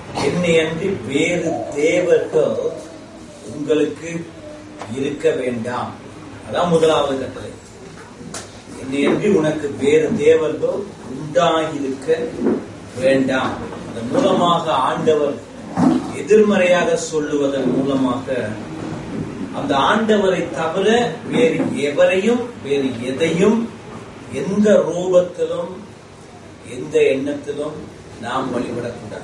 என்னை அன்றி வேறு தேவர்கள் உங்களுக்கு இருக்க வேண்டாம் அதான் முதலாவது கட்டளை என்னை அன்றி உனக்கு வேறு தேவர்கள் உண்டாயிருக்க வேண்டாம் அதன் மூலமாக ஆண்டவர் எதிர்மறையாக சொல்லுவதன் மூலமாக அந்த ஆண்டவரை தவிர வேறு எவரையும் வேறு எதையும் எந்த ரூபத்திலும் எந்த எண்ணத்திலும் நாம் வழிபடக்கூடாது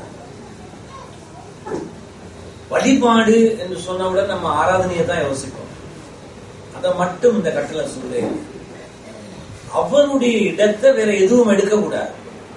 வழிபாடு என்று சொன்னவுடன் நம்ம ஆராதனையை தான் யோசிப்போம் அதை மட்டும் இந்த கட்டளை சொல்லு அவனுடைய இடத்தை வேற எதுவும் எடுக்கக்கூடாது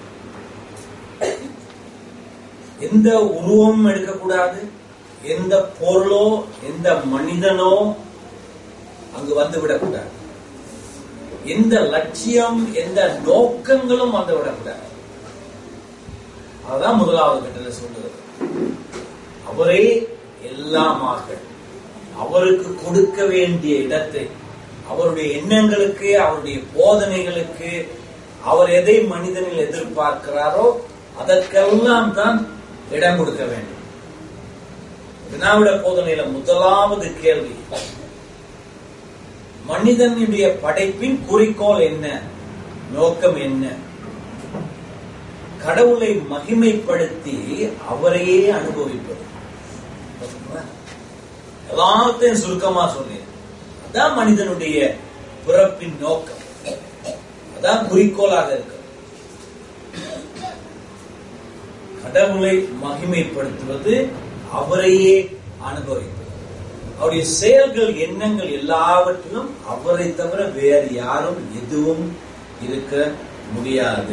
எந்த உருவமும் எடுக்கக்கூடாது எந்த பொருளோ எந்த மனிதனோ அங்கு வந்து விடக்கூடாது எந்த லட்சியம் எந்த நோக்கங்களும் வந்து விடக்கூடாது அதுதான் முதலாவது கட்டளை சொல்லுகிறது அவரே எல்லாமாக அவருக்கு கொடுக்க வேண்டிய இடத்தை அவருடைய எண்ணங்களுக்கு அவருடைய போதனைகளுக்கு அவர் எதை மனிதனில் எதிர்பார்க்கிறாரோ அதற்கெல்லாம் தான் இடம் கொடுக்க வேண்டும் வினாவிட போதனையில முதலாவது கேள்வி மனிதனுடைய படைப்பின் குறிக்கோள் என்ன நோக்கம் என்ன கடவுளை மகிமைப்படுத்தி அவரையே அனுபவிப்பது எல்லாத்தையும் சுருக்கமா சொன்னேன் அதான் மனிதனுடைய பிறப்பின் நோக்கம் அதான் குறிக்கோளாக இருக்கு கடவுளை மகிமைப்படுத்துவது அவரையே அனுபவிப்பது அவருடைய செயல்கள் எண்ணங்கள் எல்லாவற்றிலும் அவரை தவிர வேறு யாரும் எதுவும் இருக்க முடியாது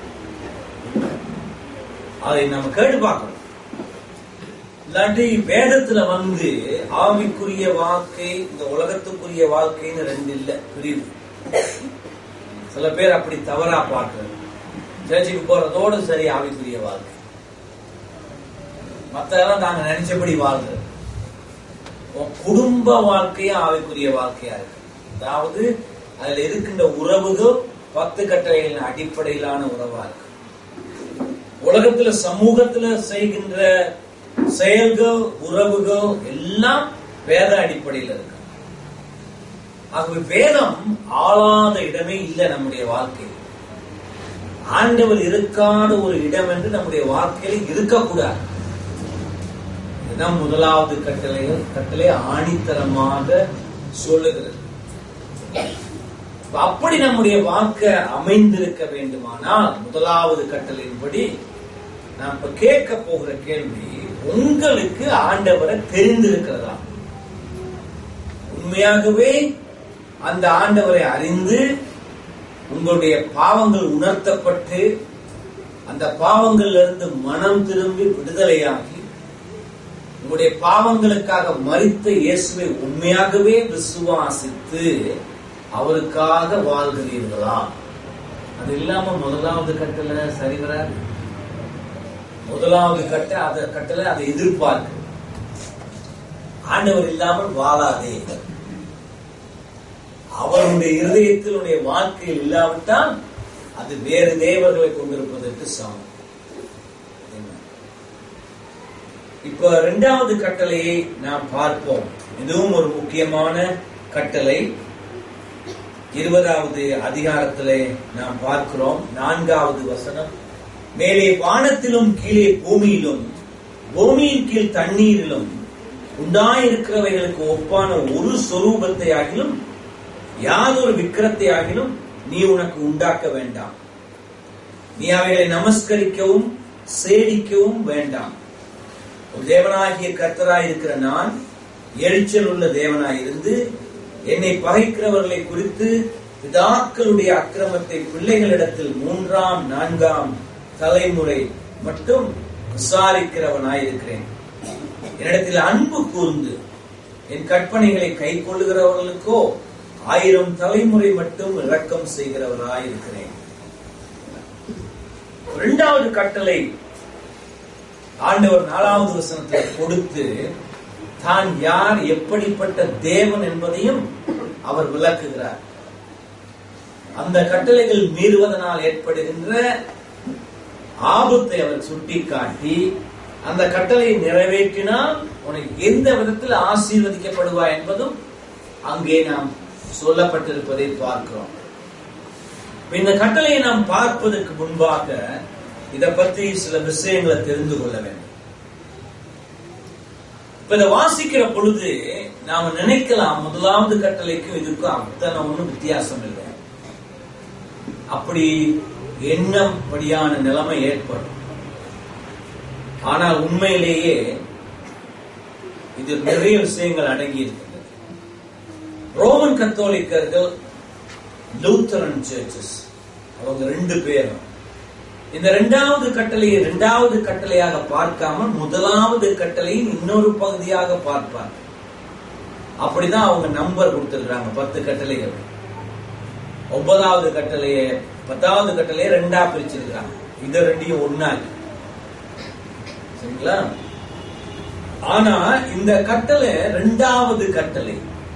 அதை நம்ம கேட்டு பார்க்கணும் இல்லாட்டி வேதத்துல வந்து ஆவிக்குரிய வாழ்க்கை இந்த உலகத்துக்குரிய வாழ்க்கைன்னு ரெண்டு இல்ல பிரிவு சில பேர் அப்படி தவறா பார்க்கிறது சர்ச்சுக்கு போறதோடு சரி ஆவிக்குரிய வாழ்க்கை மத்தெல்லாம் நாங்க நினைச்சபடி வாழ்றது உன் குடும்ப வாழ்க்கையும் ஆவிக்குரிய வாழ்க்கையா இருக்கு அதாவது அதுல இருக்கின்ற உறவுகள் பத்து கட்டளைகளின் அடிப்படையிலான உறவா இருக்கு உலகத்துல சமூகத்துல செய்கின்ற செயல்கள் உறவுகள் எல்லாம் வேத அடிப்படையில் இருக்கு ஆகவே வேதம் ஆளாத இடமே இல்லை நம்முடைய வாழ்க்கையில் ஆண்டவர் இருக்காத ஒரு இடம் என்று நம்முடைய வாழ்க்கையில் இருக்கக்கூடாது இதுதான் முதலாவது கட்டளைகள் கட்டளை ஆணித்தரமாக சொல்லுகிறது அப்படி நம்முடைய வாழ்க்கை அமைந்திருக்க வேண்டுமானால் முதலாவது கட்டளையின்படி நான் இப்ப கேட்க போகிற கேள்வி உங்களுக்கு ஆண்டவரை தெரிந்திருக்கிறதா உண்மையாகவே அந்த ஆண்டவரை அறிந்து உங்களுடைய பாவங்கள் உணர்த்தப்பட்டு அந்த பாவங்கள்ல இருந்து மனம் திரும்பி விடுதலையாகி உங்களுடைய பாவங்களுக்காக மறித்த இயேசுவை உண்மையாகவே விசுவாசித்து அவருக்காக வாழ்கிறீர்களா அது இல்லாம முதலாவது கட்டளை சரி வராது முதலாவது கட்ட அத கட்டளை அதை எதிர்பார்க்கு ஆண்டவர் இல்லாமல் வாழாதே அவருடைய இருதயத்தில் உடைய வாழ்க்கையில் இல்லாவிட்டால் அது வேறு தேவர்களை கொண்டிருப்பதற்கு சமம் இப்ப இரண்டாவது கட்டளையை நாம் பார்ப்போம் இதுவும் ஒரு முக்கியமான கட்டளை இருபதாவது அதிகாரத்திலே நாம் பார்க்கிறோம் நான்காவது வசனம் மேலே வானத்திலும் கீழே பூமியிலும் பூமியின் கீழ் தண்ணீரிலும் உண்டாயிருக்கிறவைகளுக்கு ஒப்பான ஒரு சொரூபத்தை ஆகிலும் யாதொரு விக்கிரத்தை ஆகிலும் நீ உனக்கு உண்டாக்க வேண்டாம் நீ அவைகளை நமஸ்கரிக்கவும் சேடிக்கவும் வேண்டாம் ஒரு தேவனாகிய கர்த்தராய் இருக்கிற நான் எரிச்சல் உள்ள தேவனாய் இருந்து என்னை பகைக்கிறவர்களை குறித்து பிதாக்களுடைய அக்கிரமத்தை பிள்ளைகளிடத்தில் மூன்றாம் நான்காம் தலைமுறை மட்டும் விசாரிக்கிறவனாயிருக்கிறேன் என்னிடத்தில் அன்பு கூர்ந்து என் கற்பனைகளை கை கொள்ளுகிறவர்களுக்கோ ஆயிரம் தலைமுறை மட்டும் இரக்கம் செய்கிறவராயிருக்கிறேன் இரண்டாவது கட்டளை ஆண்டவர் நாலாவது வசனத்தை கொடுத்து தான் யார் எப்படிப்பட்ட தேவன் என்பதையும் அவர் விளக்குகிறார் அந்த கட்டளைகள் மீறுவதனால் ஏற்படுகின்ற ஆபத்தை அவர் சுட்டிக்காட்டி அந்த கட்டளையை நிறைவேற்றினால் உனக்கு எந்த விதத்தில் ஆசீர்வதிக்கப்படுவாய் என்பதும் அங்கே நாம் சொல்லப்பட்டிருப்பதை பார்க்கிறோம் இந்த கட்டளையை நாம் பார்ப்பதற்கு முன்பாக இதை பற்றி சில விஷயங்களை தெரிந்து கொள்ள வேண்டும் இப்ப இதை வாசிக்கிற பொழுது நாம நினைக்கலாம் முதலாவது கட்டளைக்கும் இதுக்கும் அத்தனை ஒண்ணும் வித்தியாசம் இல்லை அப்படி எண்ணப்படியான நிலைமை ஏற்படும் ஆனால் உண்மையிலேயே இது நிறைய விஷயங்கள் அடங்கி இருக்கின்றது ரோமன் கத்தோலிக்கர்கள் லூத்தரன் சர்ச்சஸ் அவங்க ரெண்டு பேரும் இந்த இரண்டாவது கட்டளையை இரண்டாவது கட்டளையாக பார்க்காமல் முதலாவது கட்டளையின் இன்னொரு பகுதியாக பார்ப்பார் அப்படிதான் அவங்க நம்பர் கொடுத்திருக்காங்க பத்து கட்டளைகள் ஒன்பதாவது கட்டளையை பத்தாவது கட்டளையை ரெண்டா பிரிச்சிருக்காங்க இது ரெண்டையும் ஒன்னாங்க சரிங்களா ஆனா இந்த கட்டளை ரெண்டாவது கட்டளை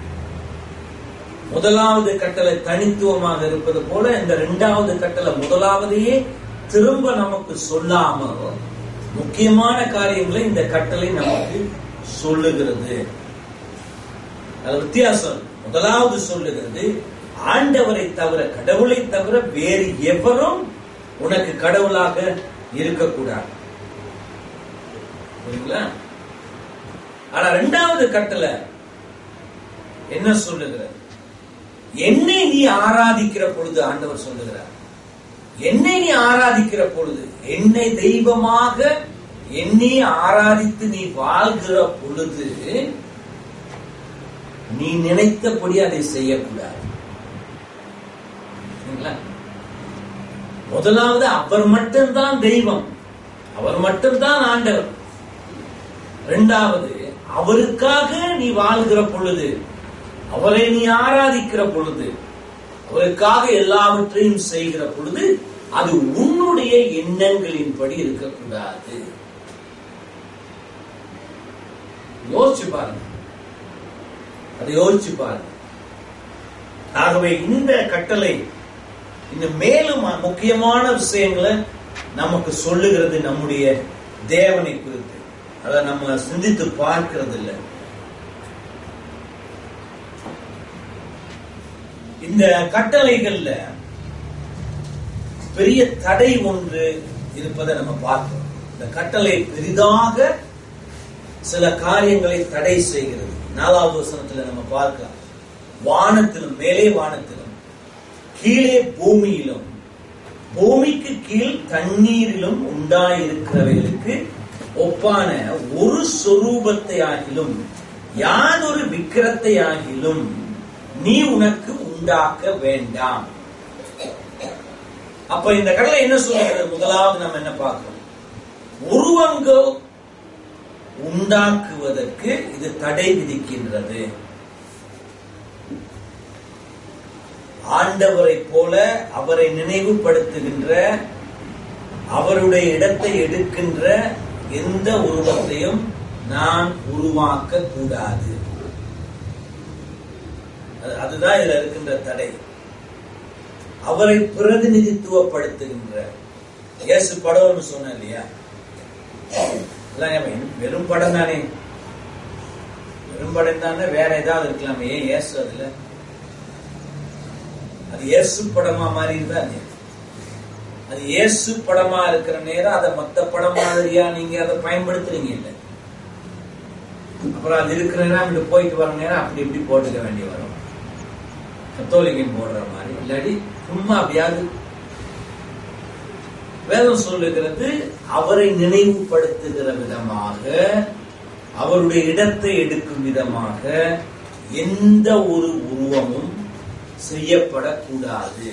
முதலாவது கட்டளை தனித்துவமாக இருப்பது போல இந்த இரண்டாவது கட்டளை முதலாவதையே திரும்ப நமக்கு சொல்லாம முக்கியமான காரியங்களை இந்த கட்டளை நமக்கு சொல்லுகிறது அது வித்தியாசம் முதலாவது சொல்லுகிறது ஆண்டவரை தவிர கடவுளை தவிர வேறு எவரும் உனக்கு கடவுளாக இருக்கக்கூடாது புரியுங்களா ஆனா ரெண்டாவது கட்டளை என்ன சொல்லுகிறது என்னை நீ ஆராதிக்கிற பொழுது ஆண்டவர் சொல்லுகிறார் என்னை நீ ஆராதிக்கிற பொழுது என்னை தெய்வமாக என்னை ஆராதித்து நீ வாழ்கிற பொழுது நீ நினைத்தபடி அதை செய்யக்கூடாது சரிங்களா? முதலாவது அவர் மட்டும்தான் தெய்வம் அவர் மட்டும்தான் ஆண்டவர் இரண்டாவது அவருக்காக நீ வாழ்கிற பொழுது அவரை நீ ஆராதிக்கிற பொழுது அவருக்காக எல்லாவற்றையும் செய்கிற பொழுது அது உன்னுடைய எண்ணங்களின்படி இருக்கக்கூடாது யோசிச்சு பாருங்க அதை யோசிச்சு பாருங்க ஆகவே இந்த கட்டளை இன்னும் மேலும் முக்கியமான விஷயங்களை நமக்கு சொல்லுகிறது நம்முடைய தேவனை குறித்து அதை நம்ம சிந்தித்து பார்க்கிறது இல்லை இந்த கட்டளைகள்ல பெரிய தடை ஒன்று இருப்பதை நம்ம பார்க்கிறோம் இந்த கட்டளை பெரிதாக சில காரியங்களை தடை செய்கிறது நாலாவது வசனத்துல நம்ம பார்க்கலாம் வானத்திலும் மேலே வானத்திலும் கீழே பூமியிலும் பூமிக்கு கீழ் தண்ணீரிலும் உண்டாயிருக்கிறவைகளுக்கு ஒப்பான ஒரு சொரூபத்தை ஆகிலும் யாதொரு விக்கிரத்தை ஆகிலும் நீ உனக்கு உண்டாக்க வேண்டாம் அப்ப இந்த கடலை என்ன சொல்லுகிறது முதலாவது நம்ம என்ன பார்க்கிறோம் உருவங்கள் உண்டாக்குவதற்கு இது தடை விதிக்கின்றது ஆண்டவரை போல அவரை நினைவுபடுத்துகின்ற அவருடைய இடத்தை எடுக்கின்ற எந்த உருவத்தையும் நான் உருவாக்க கூடாது அது- அதுதான் இதுல இருக்கின்ற தடை அவரை பிரதிநிதித்துவப்படுத்துகின்ற இயேசு படம்னு சொன்ன இல்லையா எல்லாம் ஏன் வெறும் படம் தானே வெறும் படம் தானே வேற ஏதாவது இருக்கலாமே ஏன் இயேசு அதுல அது இயேசு படமா மாறி இருந்தா இல்லையா? அது இயேசு படமா இருக்கிற நேரம் அதை மத்த படம் மாதிரியா நீங்க அதை பயன்படுத்துறீங்க இல்ல அப்புறம் அது இருக்கிற நேரம் இப்படி போயிட்டு வர நேரம் அப்படி இப்படி போட்டுக்க வேண்டி வரும் கத்தோலிக்கம் போடுற மாதிரி இல்லாட்டி சும்மா அப்படியாவது வேதம் சொல்லுகிறது அவரை நினைவுபடுத்துகிற விதமாக அவருடைய இடத்தை எடுக்கும் விதமாக எந்த ஒரு உருவமும் செய்யப்படக்கூடாது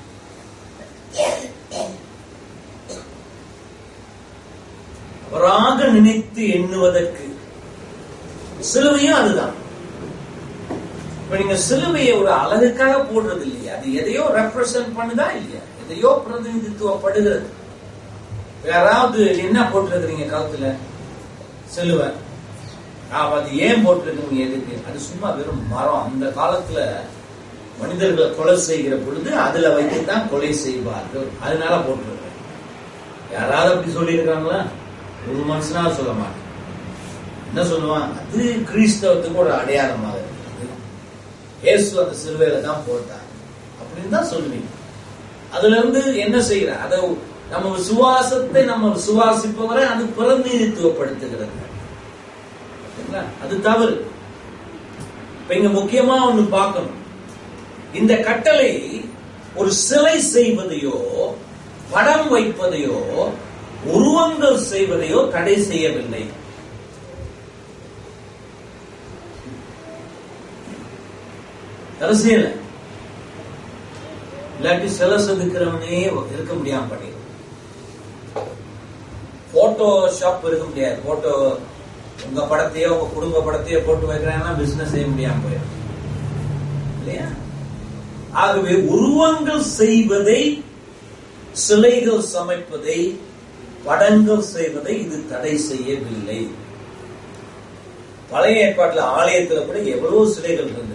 அவராக நினைத்து எண்ணுவதற்கு சிலுவையும் அதுதான் இப்ப நீங்க சிலுவையை ஒரு அழகுக்காக போடுறது இல்லையா அது எதையோ ரெப்ரசன்ட் பண்ணுதா இல்லையா எதையோ பிரதிநிதித்துவப்படுகிறது யாராவது என்ன போட்டிருக்கிறீங்க கழுத்துல சிலுவை ஆமா, அது ஏன் போட்டிருக்கீங்க எதுக்கு அது சும்மா வெறும் மரம் அந்த காலத்துல மனிதர்களை கொலை செய்கிற பொழுது அதுல வைத்துதான் கொலை செய்வார்கள் அதனால போட்டிருக்கேன் யாராவது அப்படி சொல்லியிருக்காங்களா ஒரு மனுஷனா சொல்ல மாட்டான் என்ன சொல்லுவான் அது கிறிஸ்தவத்துக்கு ஒரு அடையாளமாக இருக்குது இயேசு அந்த சிலுவையில தான் போட்டார் அப்படின்னு தான் சொல்லுவீங்க அதுல இருந்து என்ன செய்யற அதை நம்ம விசுவாசத்தை நம்ம விசுவாசிப்பவரை அது பிரதிநிதித்துவப்படுத்துகிறது சரிங்களா? அது தவறு இப்ப இங்க முக்கியமா ஒண்ணு பார்க்கணும் இந்த கட்டளை ஒரு சிலை செய்வதையோ படம் வைப்பதையோ உருவங்கள் செய்வதையோ தடை செய்யவில்லை தடை செய்யல இல்லாட்டி சிலை செதுக்கிறவனே இருக்க முடியாம பண்ணிடும் போட்டோ ஷாப் இருக்க முடியாது போட்டோ உங்க படத்தையோ உங்க குடும்ப படத்தையோ போட்டு வைக்கிறாங்கன்னா பிசினஸ் செய்ய முடியாம போயிடும் இல்லையா ஆகவே உருவங்கள் செய்வதை சிலைகள் சமைப்பதை படங்கள் செய்வதை இது தடை செய்யவில்லை பழைய ஏற்பாட்டுல ஆலயத்துல கூட எவ்வளவு சிலைகள் இருந்திருக்கு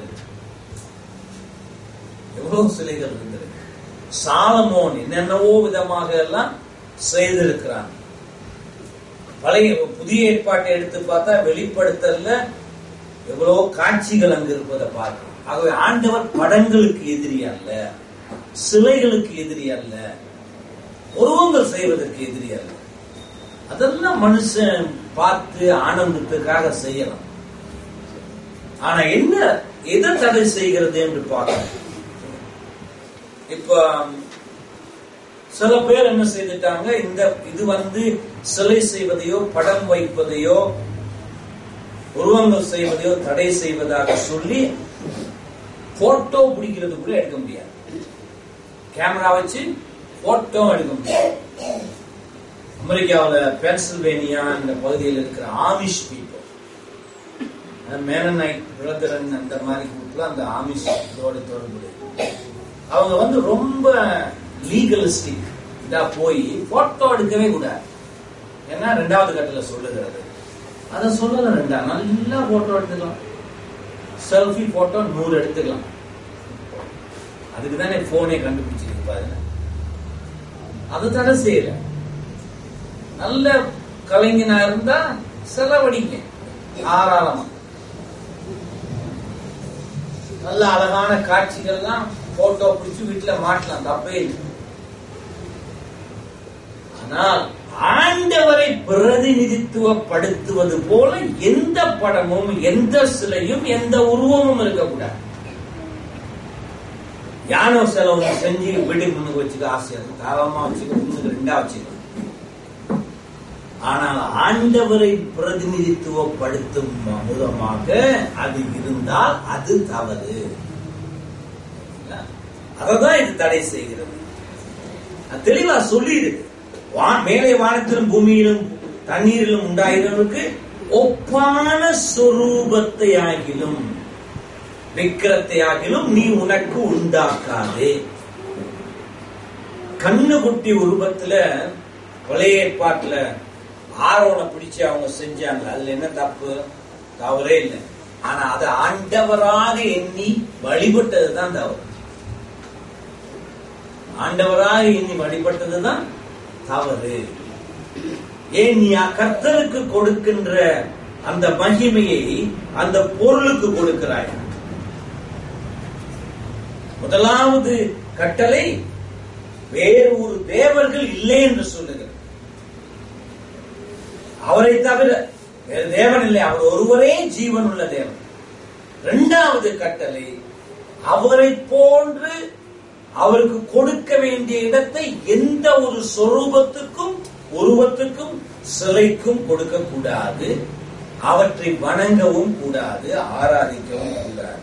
எவ்வளவு சிலைகள் இருந்திருக்கு சாலமோன் என்னென்னவோ விதமாக எல்லாம் செய்திருக்கிறான் பழைய புதிய ஏற்பாட்டை எடுத்து பார்த்தா வெளிப்படுத்தல எவ்வளவு காட்சிகள் அங்கு இருப்பதை பார்க்கணும் ஆகவே ஆண்டவர் படங்களுக்கு எதிரி அல்ல சிலைகளுக்கு எதிரி அல்ல உருவங்கள் செய்வதற்கு எதிரி அல்ல அதெல்லாம் மனுஷன் பார்த்து ஆனந்தத்துக்காக செய்யலாம் ஆனா என்ன எதை தடை செய்கிறது என்று பார்க்கணும் இப்ப சில பேர் என்ன செய்துட்டாங்க இந்த இது வந்து சிலை செய்வதையோ படம் வைப்பதையோ உருவங்கள் செய்வதையோ தடை செய்வதாக சொல்லி போட்டோ பிடிக்கிறது கூட எடுக்க முடியாது கேமரா வச்சு போட்டோ எடுக்க முடியாது அமெரிக்காவில் பென்சில்வேனியா இந்த பகுதியில் இருக்கிற ஆமிஷ் பீப்புள் மேனனைட் பிரதரன் அந்த மாதிரி குரூப்ல அந்த ஆமிஷ் இதோட தொடர்புடையது அவங்க வந்து ரொம்ப லீகலிஸ்டிக் இதா போய் போட்டோ எடுக்கவே கூடாது ஏன்னா ரெண்டாவது கட்டல சொல்லுகிறது அதை சொல்லல ரெண்டா நல்லா போட்டோ எடுத்துக்கலாம் செல்ஃபி போட்டோ நூறு எடுத்துக்கலாம் அதுக்கு தானே போனே கண்டுபிடிச்சிருக்கு பாருங்க அது தடை செய்யல நல்ல கலைஞனா இருந்தா செலவழிங்க தாராளமா நல்ல அழகான காட்சிகள்லாம் போட்டோ பிடிச்சு வீட்டுல மாட்டலாம் தப்பே இல்லை ஆனால் ஆண்டவரை பிரதிநிதித்துவப்படுத்துவது போல எந்த படமும் எந்த சிலையும் எந்த உருவமும் இருக்கக்கூடாது யானோ செலவு செஞ்சு வீடு முன்னுக்கு வச்சுக்க ஆசையா இருக்கு தாராளமா வச்சுக்க முன்னுக்கு ரெண்டா வச்சுக்க ஆனால் ஆண்டவரை பிரதிநிதித்துவப்படுத்தும் விதமாக அது இருந்தால் அது தவறு அததான் இது தடை செய்கிறது அது தெளிவா சொல்லியிருக்கு வா- மேலே வானத்திலும் பூமியிலும் தண்ணீரிலும் உண்டாயிருந்தவருக்கு ஒப்பான சொரூபத்தை ஆகிலும் விக்கிரத்தை ஆகிலும் நீ உனக்கு உண்டாக்காதே கண்ணுக்குட்டி உருவத்துல பழைய ஏற்பாட்டுல ஆரோனை பிடிச்சு அவங்க செஞ்சாங்க அதுல என்ன தப்பு தவறே இல்லை ஆனா அதை ஆண்டவராக எண்ணி வழிபட்டதுதான் தவறு ஆண்டவராக எண்ணி வழிபட்டதுதான் தவறு ஏன் நீ கர்த்தருக்கு கொடுக்கின்ற அந்த மகிமையை அந்த பொருளுக்கு கொடுக்கிறாய் முதலாவது கட்டளை வேறு ஒரு தேவர்கள் இல்லை என்று சொல்லுகிறது அவரை தவிர வேறு தேவன் இல்லை அவர் ஒருவரே ஜீவன் உள்ள தேவன் இரண்டாவது கட்டளை அவரை போன்று அவருக்கு கொடுக்க வேண்டிய இடத்தை எந்த ஒரு சொரூபத்துக்கும் உருவத்துக்கும் சிலைக்கும் கொடுக்க கூடாது அவற்றை வணங்கவும் கூடாது ஆராதிக்கவும் கூடாது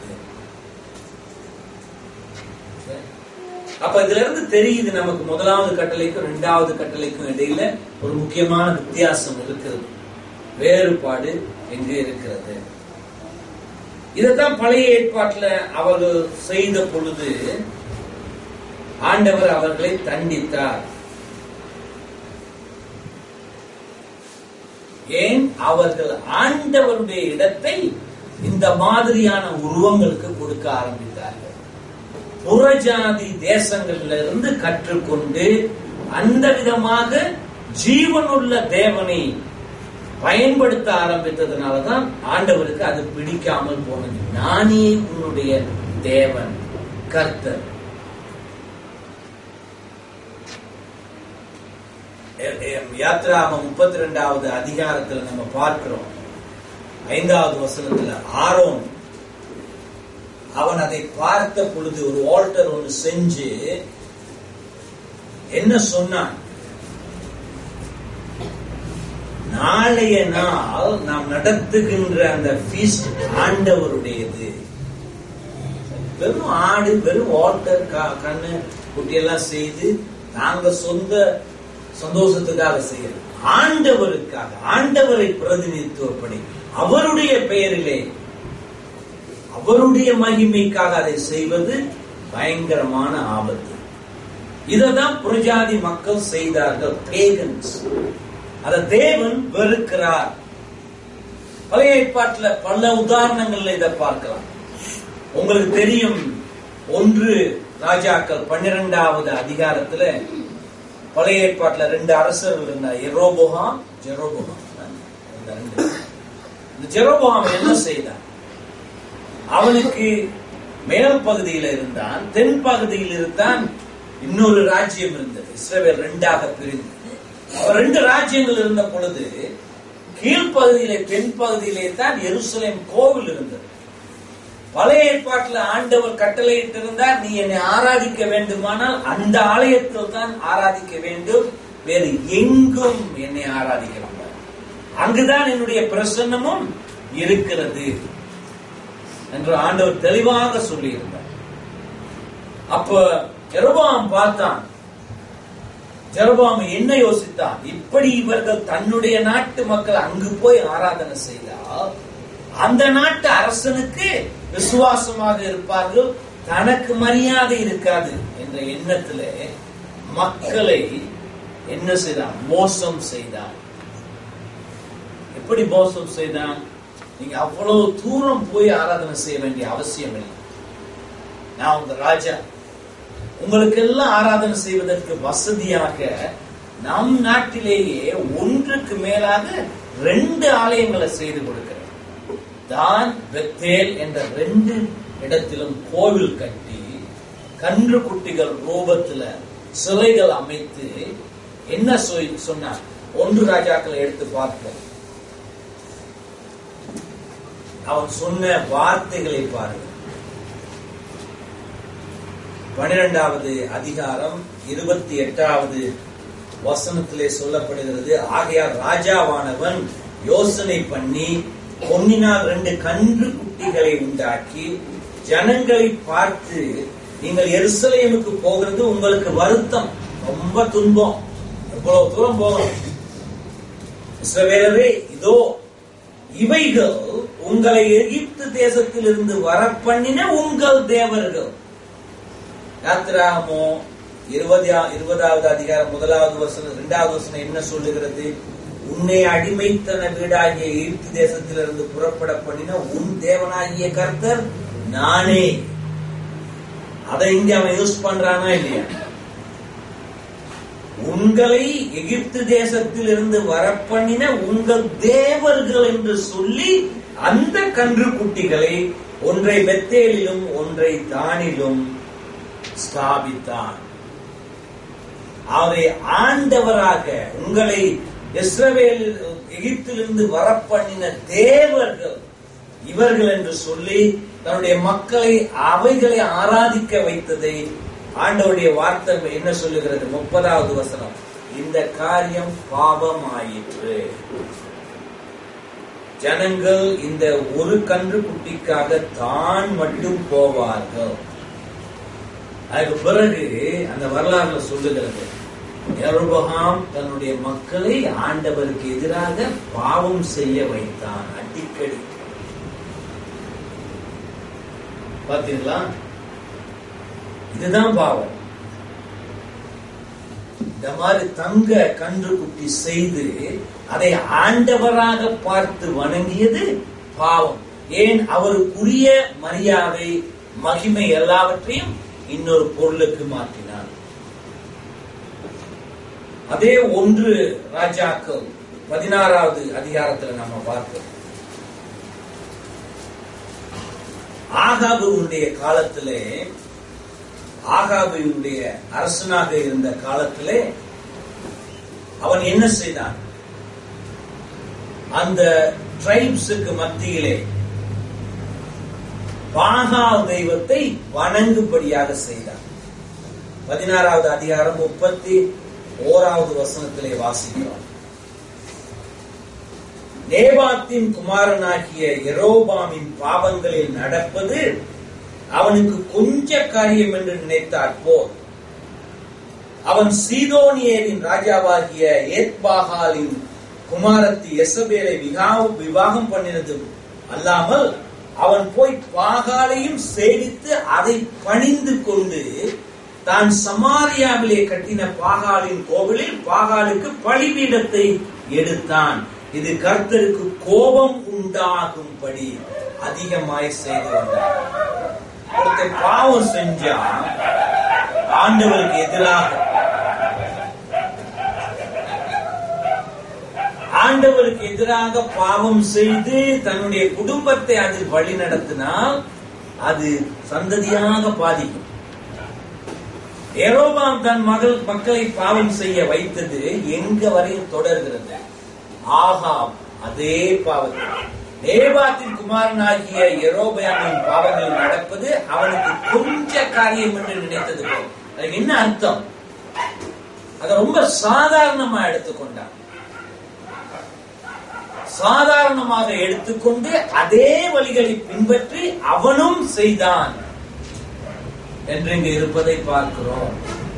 அப்ப இதுல இருந்து தெரியுது நமக்கு முதலாவது கட்டளைக்கும் இரண்டாவது கட்டளைக்கும் இடையில ஒரு முக்கியமான வித்தியாசம் இருக்கிறது வேறுபாடு எங்கே இருக்கிறது இதைத்தான் பழைய ஏற்பாட்டுல அவர்கள் செய்த பொழுது ஆண்டவர் அவர்களை தண்டித்தார் ஏன் அவர்கள் ஆண்டவருடைய இடத்தை இந்த மாதிரியான உருவங்களுக்கு கொடுக்க ஆரம்பித்தார்கள் புறஜாதி தேசங்கள்ல இருந்து கற்றுக்கொண்டு அந்த விதமாக ஜீவனுள்ள தேவனை பயன்படுத்த ஆரம்பித்ததுனாலதான் ஆண்டவருக்கு அது பிடிக்காமல் போனது நானே உன்னுடைய தேவன் கர்த்தர் எ- எ- யாத்ராமம் முப்பத்தி ரெண்டாவது அதிகாரத்துல நம்ம பார்க்கிறோம் ஐந்தாவது வசனத்துல ஆரோன் அவன் அதை பார்த்த பொழுது ஒரு ஆல்டர் ஒன்று செஞ்சு என்ன சொன்னான் நாளைய நாள் நாம் நடத்துகின்ற அந்த ஃபீஸ்ட் ஆண்டவருடையது வெறும் ஆடு வெறும் வாட்டர் கண்ணு குட்டியெல்லாம் செய்து நாங்க சொந்த சந்தோஷத்துக்காக செய்யறது ஆண்டவருக்காக ஆண்டவரை பிரதிநிதித்துவப்படி அவருடைய பெயரிலே அவருடைய மகிமைக்காக அதை செய்வது பயங்கரமான ஆபத்து இததான் புரஜாதி மக்கள் செய்தார்கள் பேகன்ஸ் அத தேவன் வெறுக்கிறார் பழைய ஏற்பாட்டுல பல உதாரணங்கள்ல இதை பார்க்கலாம் உங்களுக்கு தெரியும் ஒன்று ராஜாக்கள் பன்னிரெண்டாவது அதிகாரத்துல பழைய ஏற்பாட்டுல ரெண்டு அரசர்கள் இருந்தார் எரோபோகாம் ஜெரோபோகாம் இந்த ரெண்டு. இந்த ஜெரோபோகாம் என்ன செய்தான் அவனுக்கு மேல் பகுதியில இருந்தான் தென் பகுதியில் இருந்தான் இன்னொரு ராஜ்யம் இருந்தது இஸ்ரவேல் ரெண்டாக பிரிந்து அவர் ரெண்டு ராஜ்யங்கள் இருந்த பொழுது கீழ்ப்பகுதியிலே தென் பகுதியிலே தான் எருசலேம் கோவில் இருந்தது பழைய ஏற்பாட்டில் ஆண்டவர் கட்டளையிட்டு இருந்தார் நீ என்னை ஆராதிக்க வேண்டுமானால் அந்த ஆலயத்தில் தான் ஆராதிக்க வேண்டும் வேறு எங்கும் என்னை ஆராதிக்க வேண்டாம் அங்குதான் என்னுடைய பிரசன்னமும் இருக்கிறது என்று ஆண்டவர் தெளிவாக சொல்லியிருந்தார் அப்ப ஜெரபாம் பார்த்தான் ஜெரபாம் என்ன யோசித்தான் இப்படி இவர்கள் தன்னுடைய நாட்டு மக்கள் அங்கு போய் ஆராதனை செய்தால் அந்த நாட்டு அரசனுக்கு விசுவாசமாக இருப்பார்கள் தனக்கு மரியாதை இருக்காது என்ற எண்ணத்திலே மக்களை என்ன செய்தான் மோசம் செய்தான் எப்படி மோசம் செய்தான் நீங்க அவ்வளவு தூரம் போய் ஆராதனை செய்ய வேண்டிய அவசியம் இல்லை நான் உங்க ராஜா உங்களுக்கு எல்லாம் ஆராதனை செய்வதற்கு வசதியாக நம் நாட்டிலேயே ஒன்றுக்கு மேலாக ரெண்டு ஆலயங்களை செய்து கொடுக்கிறேன் தான் பெத்தேல் என்ற ரெண்டு இடத்திலும் கோவில் கட்டி கன்று குட்டிகள் ரூபத்துல சிலைகள் அமைத்து என்ன சொல்- சொன்னார் ஒன்று ராஜாக்களை எடுத்து பார்ப்போம் அவன் சொன்ன வார்த்தைகளை பாருங்கள் பனிரெண்டாவது அதிகாரம் இருபத்தி எட்டாவது வசனத்திலே சொல்லப்படுகிறது ஆகையால் ராஜாவானவன் யோசனை பண்ணி பொன்னினால் ரெண்டு கன்று குட்டிகளை உண்டாக்கி ஜனங்களை பார்த்து நீங்கள் எருசலேமுக்கு போகிறது உங்களுக்கு வருத்தம் ரொம்ப துன்பம் எவ்வளவு தூரம் போகணும் இஸ்ரவேலரே இதோ இவைகள் உங்களை எகிப்து தேசத்திலிருந்து வரப்பண்ணின உங்கள் தேவர்கள் யாத்திராகமோ இருபது இருபதாவது அதிகாரம் முதலாவது வசனம் இரண்டாவது வசனம் என்ன சொல்லுகிறது உன்னை அடிமைத்தன வீடாகிய எகிப்து தேசத்திலிருந்து புறப்பட பண்ணின உன் தேவனாகிய கர்த்தர் நானே அதை இங்க அவன் யூஸ் பண்றானா இல்லையா உங்களை எகிப்து தேசத்தில் இருந்து வரப்பண்ணின உங்கள் தேவர்கள் என்று சொல்லி அந்த கன்று குட்டிகளை ஒன்றை பெத்தேலிலும் ஒன்றை தானிலும் ஸ்தாபித்தான் அவரை ஆண்டவராக உங்களை இஸ்ரவேல் எகிப்திலிருந்து வரப்பண்ணின தேவர்கள் இவர்கள் என்று சொல்லி தன்னுடைய மக்களை அவைகளை ஆராதிக்க வைத்ததை ஆண்டவருடைய வார்த்தை என்ன சொல்லுகிறது முப்பதாவது வசனம் இந்த காரியம் பாவம் ஆயிற்று ஜனங்கள் இந்த ஒரு கன்று குட்டிக்காக தான் மட்டும் போவார்கள் அதுக்கு பிறகு அந்த வரலாறுல சொல்லுகிறது யெரொபெயாம் தன்னுடைய மக்களை ஆண்டவருக்கு எதிராக பாவம் செய்ய வைத்தான் அடிக்கடி பாத்தீங்களா இதுதான் பாவம் இந்த மாதிரி தங்க கன்று குட்டி செய்து அதை ஆண்டவராக பார்த்து வணங்கியது பாவம் ஏன் அவருக்குரிய மரியாதை மகிமை எல்லாவற்றையும் இன்னொரு பொருளுக்கு மாற்றினார் அதே ஒன்று ராஜாக்கள் பதினாறாவது அதிகாரத்துல நம்ம பார்க்கிறோம் ஆகாபுடைய காலத்திலே ஆகாபுடைய அரசனாக இருந்த காலத்திலே அவன் என்ன செய்தான் அந்த ட்ரைப்ஸுக்கு மத்தியிலே பாகால் தெய்வத்தை வணங்கும்படியாக செய்தான் பதினாறாவது அதிகாரம் முப்பத்தி ஓராவது வசனத்திலே வாசிக்கிறோம் நேபாத்தின் குமாரனாகிய எரோபாமின் பாவங்களில் நடப்பது அவனுக்கு கொஞ்ச காரியம் என்று நினைத்தார் போர் அவன் சீதோனியரின் ராஜாவாகிய ஏத்பாகாலின் குமாரத்தி எசபேலை விகாவும் விவாகம் பண்ணினது அல்லாமல் அவன் போய் பாகாலையும் சேவித்து அதை பணிந்து கொண்டு தான் சமாரியாவிலே கட்டின பாகாலின் கோவிலில் பாகாலுக்கு பலிபீடத்தை எடுத்தான் இது கர்த்தருக்கு கோபம் உண்டாகும்படி அதிகமாய் செய்து வந்தார் ஒருத்தன் பாவம் செஞ்சா ஆண்டவருக்கு எதிராக ஆண்டவருக்கு எதிராக பாவம் செய்து தன்னுடைய குடும்பத்தை அதில் வழி நடத்தினால் அது சந்ததியாக பாதிக்கும் ஏரோபாம் தன் மகள் மக்களை பாவம் செய்ய வைத்தது எங்க வரையும் தொடர்கிறது ஆகாம் அதே பாவத்தை நேபாத்தின் குமாரனாகிய எரோபயாமின் பாவங்கள் நடப்பது அவனுக்கு கொஞ்ச காரியம் என்று நினைத்தது போல் அதுக்கு என்ன அர்த்தம் அதை ரொம்ப சாதாரணமா எடுத்துக்கொண்டான் சாதாரணமாக எடுத்துக்கொண்டு அதே வழிகளை பின்பற்றி அவனும் செய்தான் என்று இங்கு இருப்பதை பார்க்கிறோம்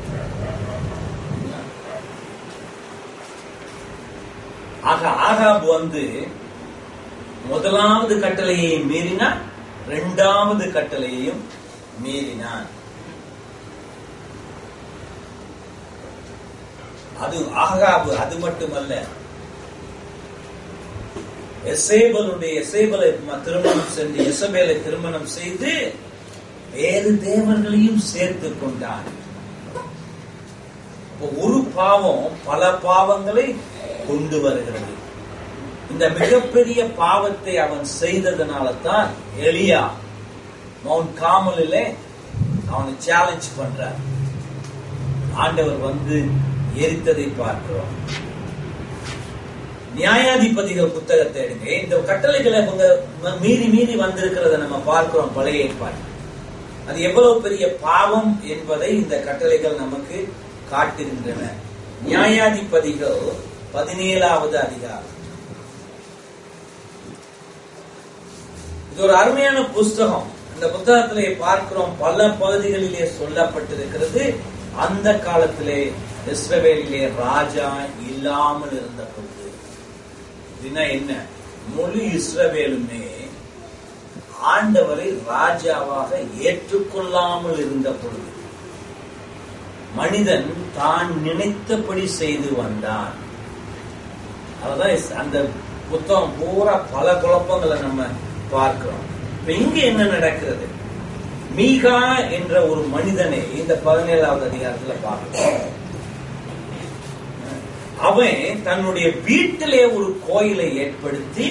ஆக ஆகாப் வந்து முதலாவது கட்டளையை மீறினான் இரண்டாவது கட்டளையையும் மீறினான் அது ஆகாபு அது மட்டுமல்ல எசேபலுடைய எசேபலை திருமணம் சென்று எசபேலை திருமணம் செய்து வேறு தேவர்களையும் சேர்த்து கொண்டான் ஒரு பாவம் பல பாவங்களை கொண்டு வருகிறது இந்த மிகப்பெரிய பாவத்தை அவன் செய்ததுனால தான் எளியா மவுண்ட் காமலிலே அவனை சேலஞ்ச் பண்றார் ஆண்டவர் வந்து எரித்ததை பார்க்கிறோம் நியாயாதிபதிகள் புத்தகத்தை எடுங்க இந்த கட்டளைகளை அவங்க மீறி மீறி வந்திருக்கிறத நம்ம பார்க்கிறோம் பழைய ஏற்பாடு அது எவ்வளவு பெரிய பாவம் என்பதை இந்த கட்டளைகள் நமக்கு காட்டுகின்றன நியாயாதிபதிகள் பதினேழாவது அதிகாரம் இது ஒரு அருமையான புஸ்தகம் இந்த புத்தகத்திலே பார்க்கிறோம் பல பகுதிகளிலே சொல்லப்பட்டிருக்கிறது அந்த காலத்திலே இஸ்ரவேலிலே ராஜா இல்லாமல் இருந்த பொழுது இதுனா என்ன முழு இஸ்ரவேலுமே ஆண்டவரை ராஜாவாக ஏற்றுக்கொள்ளாமல் இருந்த பொழுது மனிதன் தான் நினைத்தபடி செய்து வந்தான் அதுதான் அந்த புத்தகம் பூரா பல குழப்பங்களை நம்ம பார்க்கிறோம் இப்ப இங்க என்ன நடக்கிறது மீகா என்ற ஒரு மனிதனை இந்த பதினேழாவது அதிகாரத்துல பார்க்கிறோம் அவன் தன்னுடைய வீட்டிலே ஒரு கோயிலை ஏற்படுத்தி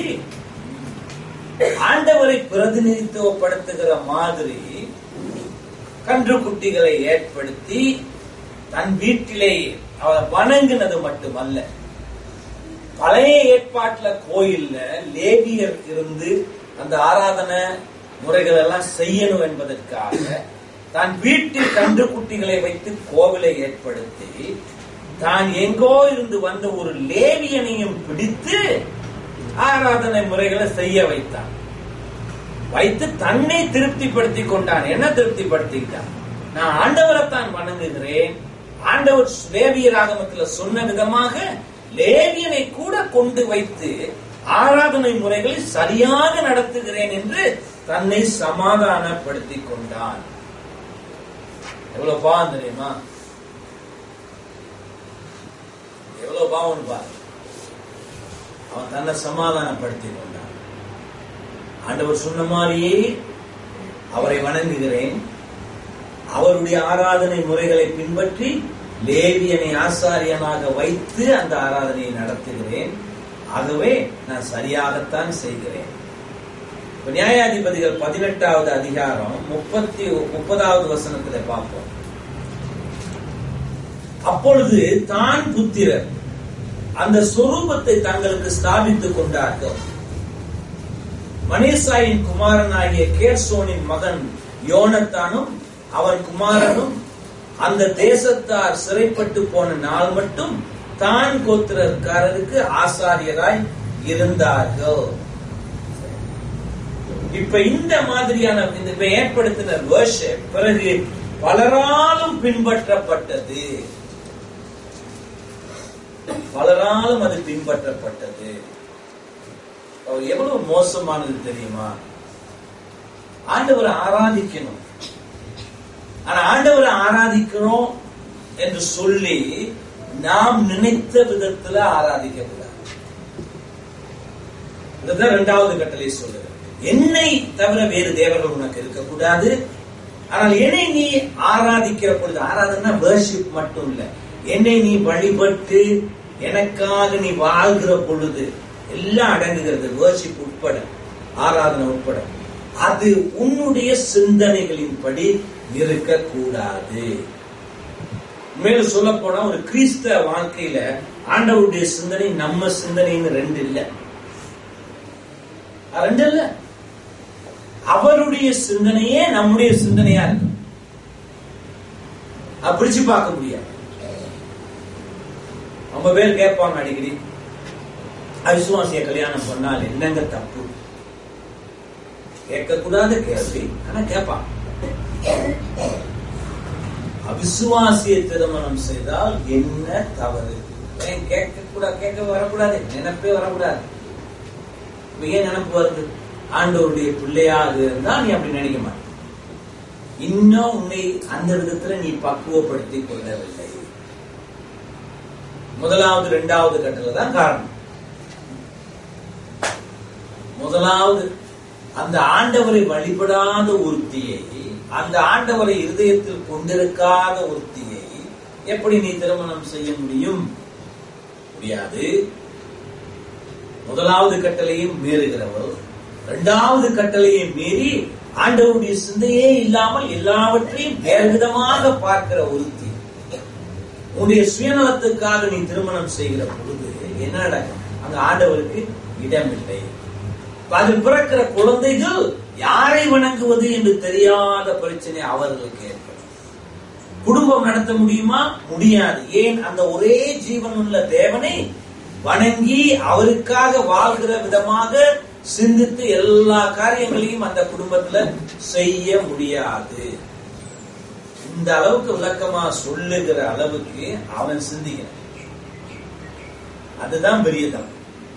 ஆண்டவரை பிரதிநிதித்துவப்படுத்துகிற மாதிரி கன்றுக்குட்டிகளை ஏற்படுத்தி தன் வீட்டிலே அவளை வணங்கினது மட்டுமல்ல பழைய ஏற்பாட்டுல கோயில்ல லேவியர் இருந்து அந்த ஆராதனை முறைகள் எல்லாம் செய்யணும் என்பதற்காக தான் வீட்டில் கன்றுக்குட்டிகளை வைத்து கோவிலை ஏற்படுத்தி தான் எங்கோ இருந்து வந்த ஒரு லேவியனையும் பிடித்து ஆராதனை முறைகளை செய்ய வைத்தான் வைத்து தன்னை திருப்திப்படுத்தி கொண்டான் என்ன திருப்திப்படுத்திட்டான் நான் ஆண்டவரைத்தான் வணங்குகிறேன் ஆண்டவர் லேவியர் ஆகமத்தில் சொன்ன விதமாக லேவியனை கூட கொண்டு வைத்து ஆராதனை முறைகளை சரியாக நடத்துகிறேன் என்று தன்னை சமாதானப்படுத்திக் கொண்டான் எவ்வளவு பாவம் தெரியுமா எவ்வளவு பாவம் பாரு அவன் தன்னை சமாதானப்படுத்திக் கொண்டான் ஆண்டவர் சொன்ன மாதிரியே அவரை வணங்குகிறேன் அவருடைய ஆராதனை முறைகளை பின்பற்றி லேவியனை ஆசாரியனாக வைத்து அந்த ஆராதனையை நடத்துகிறேன் ஆகவே நான் சரியாகத்தான் செய்கிறேன் இப்ப நியாயாதிபதிகள் பதினெட்டாவது அதிகாரம் முப்பத்தி முப்பதாவது வசனத்துல பார்ப்போம் அப்பொழுது தான் புத்திரர் அந்த சொரூபத்தை தங்களுக்கு ஸ்தாபித்துக் கொண்டார்கள் மனேசாயின் குமாரனாகிய கேர்சோனின் மகன் யோனத்தானும் அவன் குமாரனும் அந்த தேசத்தார் சிறைப்பட்டு போன நாள் மட்டும் தான் கோத்திரக்காரருக்கு ஆசாரியராய் இருந்தார்கள் இப்ப இந்த மாதிரியான இந்த இப்ப ஏற்படுத்தின worship பிறகு பலராலும் பின்பற்றப்பட்டது பலராலும் அது பின்பற்றப்பட்டது அவர் எவ்வளவு மோசமானது தெரியுமா ஆண்டவரை ஆராதிக்கணும் ஆனா ஆண்டவரை ஆராதிக்கிறோம் என்று சொல்லி நாம் நினைத்த விதத்துல ஆராதிக்க கூடாது இதுதான் இரண்டாவது கட்டளை சொல்லுது என்னை தவிர வேறு தேவர்கள் உனக்கு இருக்கக்கூடாது ஆனால் என்னை நீ ஆராதிக்கிற பொழுது ஆராதனை வேர்ஷிப் மட்டும் இல்ல என்னை நீ வழிபட்டு எனக்காக நீ வாழ்கிற பொழுது எல்லாம் அடங்குகிறது வேர்ஷிப் உட்பட ஆராதனை உட்பட அது உன்னுடைய சிந்தனைகளின்படி இருக்கக்கூடாது மேலும் சொல்ல போனா ஒரு கிறிஸ்தவ வாழ்க்கையில ஆண்டவருடைய சிந்தனை நம்ம சிந்தனைன்னு ரெண்டு இல்ல அது ரெண்டு இல்ல அவருடைய சிந்தனையே நம்முடைய சிந்தனையா இருக்கு அது பிரிச்சு பார்க்க முடியாது ரொம்ப பேர் கேட்பாங்க அடிக்கடி அவிசுவாசிய கல்யாணம் பண்ணால் என்னங்க தப்பு கேட்கக்கூடாத கேள்வி ஆனா கேட்பான் அவிசுவாசிய திருமணம் செய்தால் என்ன தவறு ஏன் கேட்க கூட கேட்க வரக்கூடாது நினைப்பே வரக்கூடாது இப்ப ஏன் நினைப்பு வருது ஆண்டவருடைய பிள்ளையாக இருந்தா நீ அப்படி நினைக்க மாட்ட இன்னும் உன்னை அந்த விதத்துல நீ பக்குவப்படுத்தி கொள்ளவில்லை முதலாவது இரண்டாவது கட்டளை தான் காரணம் முதலாவது அந்த ஆண்டவரை வழிபடாத ஒருத்தியை அந்த ஆண்டவரை இருதயத்தில் கொண்டிருக்காத ஒருத்தியை எப்படி நீ திருமணம் செய்ய முடியும் முடியாது முதலாவது கட்டளையும் மீறுகிறவர் இரண்டாவது கட்டளையை மீறி ஆண்டவருடைய சிந்தையே இல்லாமல் எல்லாவற்றையும் வேறு விதமாக பார்க்கிற ஒருத்தி உன்னுடைய சுயநலத்துக்காக நீ திருமணம் செய்கிற பொழுது என்ன நடக்கும் அந்த ஆண்டவருக்கு இடமில்லை அதில் பிறக்கிற குழந்தைகள் யாரை வணங்குவது என்று தெரியாத பிரச்சனை அவர்களுக்கு ஏற்படும் குடும்பம் நடத்த முடியுமா முடியாது ஏன் அந்த ஒரே ஜீவனுள்ள தேவனை வணங்கி அவருக்காக வாழ்கிற விதமாக சிந்தித்து எல்லா காரியங்களையும் அந்த குடும்பத்துல செய்ய முடியாது இந்த அளவுக்கு விளக்கமா சொல்லுகிற அளவுக்கு அவன் சிந்திக்கிறான் அதுதான் பெரிய தப்பு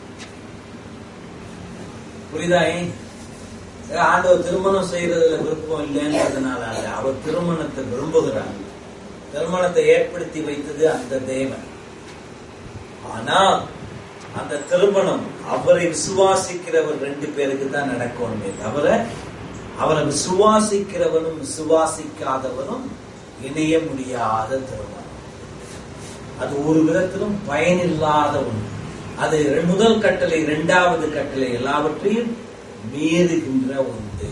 புரியுதா ஏன்? ஆண்டவர் திருமணம் செய்யறதுல விருப்பம் இல்லைன்றதுனால அல்ல அவர் திருமணத்தை விரும்புகிறார் திருமணத்தை ஏற்படுத்தி வைத்தது அந்த தேவன் ஆனா அந்த திருமணம் அவரை விசுவாசிக்கிறவர் ரெண்டு பேருக்கு தான் நடக்கணுமே தவிர அவரை விசுவாசிக்கிறவனும் விசுவாசிக்காதவனும் இணைய முடியாத திருமணம் அது ஒரு விதத்திலும் பயனில்லாத ஒன்று அது முதல் கட்டளை இரண்டாவது கட்டளை எல்லாவற்றையும் மீறுகின்ற ஒன்று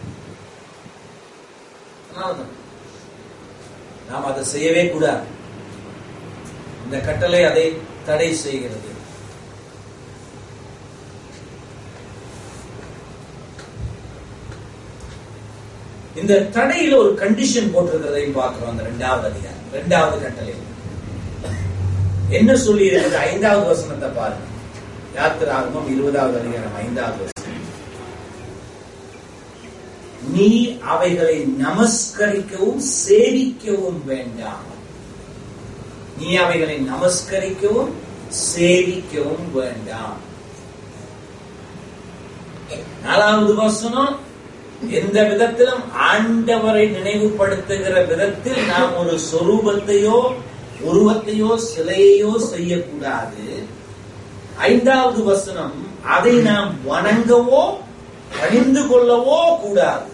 அதனாலதான் நாம் அதை செய்யவே கூடாது இந்த கட்டளை அதை தடை செய்கிறது இந்த தடையில ஒரு கண்டிஷன் போட்டிருக்கிறதையும் பார்க்கிறோம் அந்த ரெண்டாவது அதிகாரம் ரெண்டாவது கட்டளையில் என்ன சொல்லி இருக்குது ஐந்தாவது வசனத்தை பாருங்க யாத்திராகமம் இருபதாவது அதிகாரம் ஐந்தாவது வசனம் நீ அவைகளை நமஸ்கரிக்கவும் சேவிக்கவும் வேண்டாம் நீ அவைகளை நமஸ்கரிக்கவும் சேவிக்கவும் வேண்டாம் நாலாவது வசனம் எந்த விதத்திலும் ஆண்டவரை நினைவுபடுத்துகிற விதத்தில் நாம் ஒரு சொரூபத்தையோ உருவத்தையோ சிலையையோ செய்யக்கூடாது ஐந்தாவது வசனம் அதை நாம் வணங்கவோ பணிந்து கொள்ளவோ கூடாது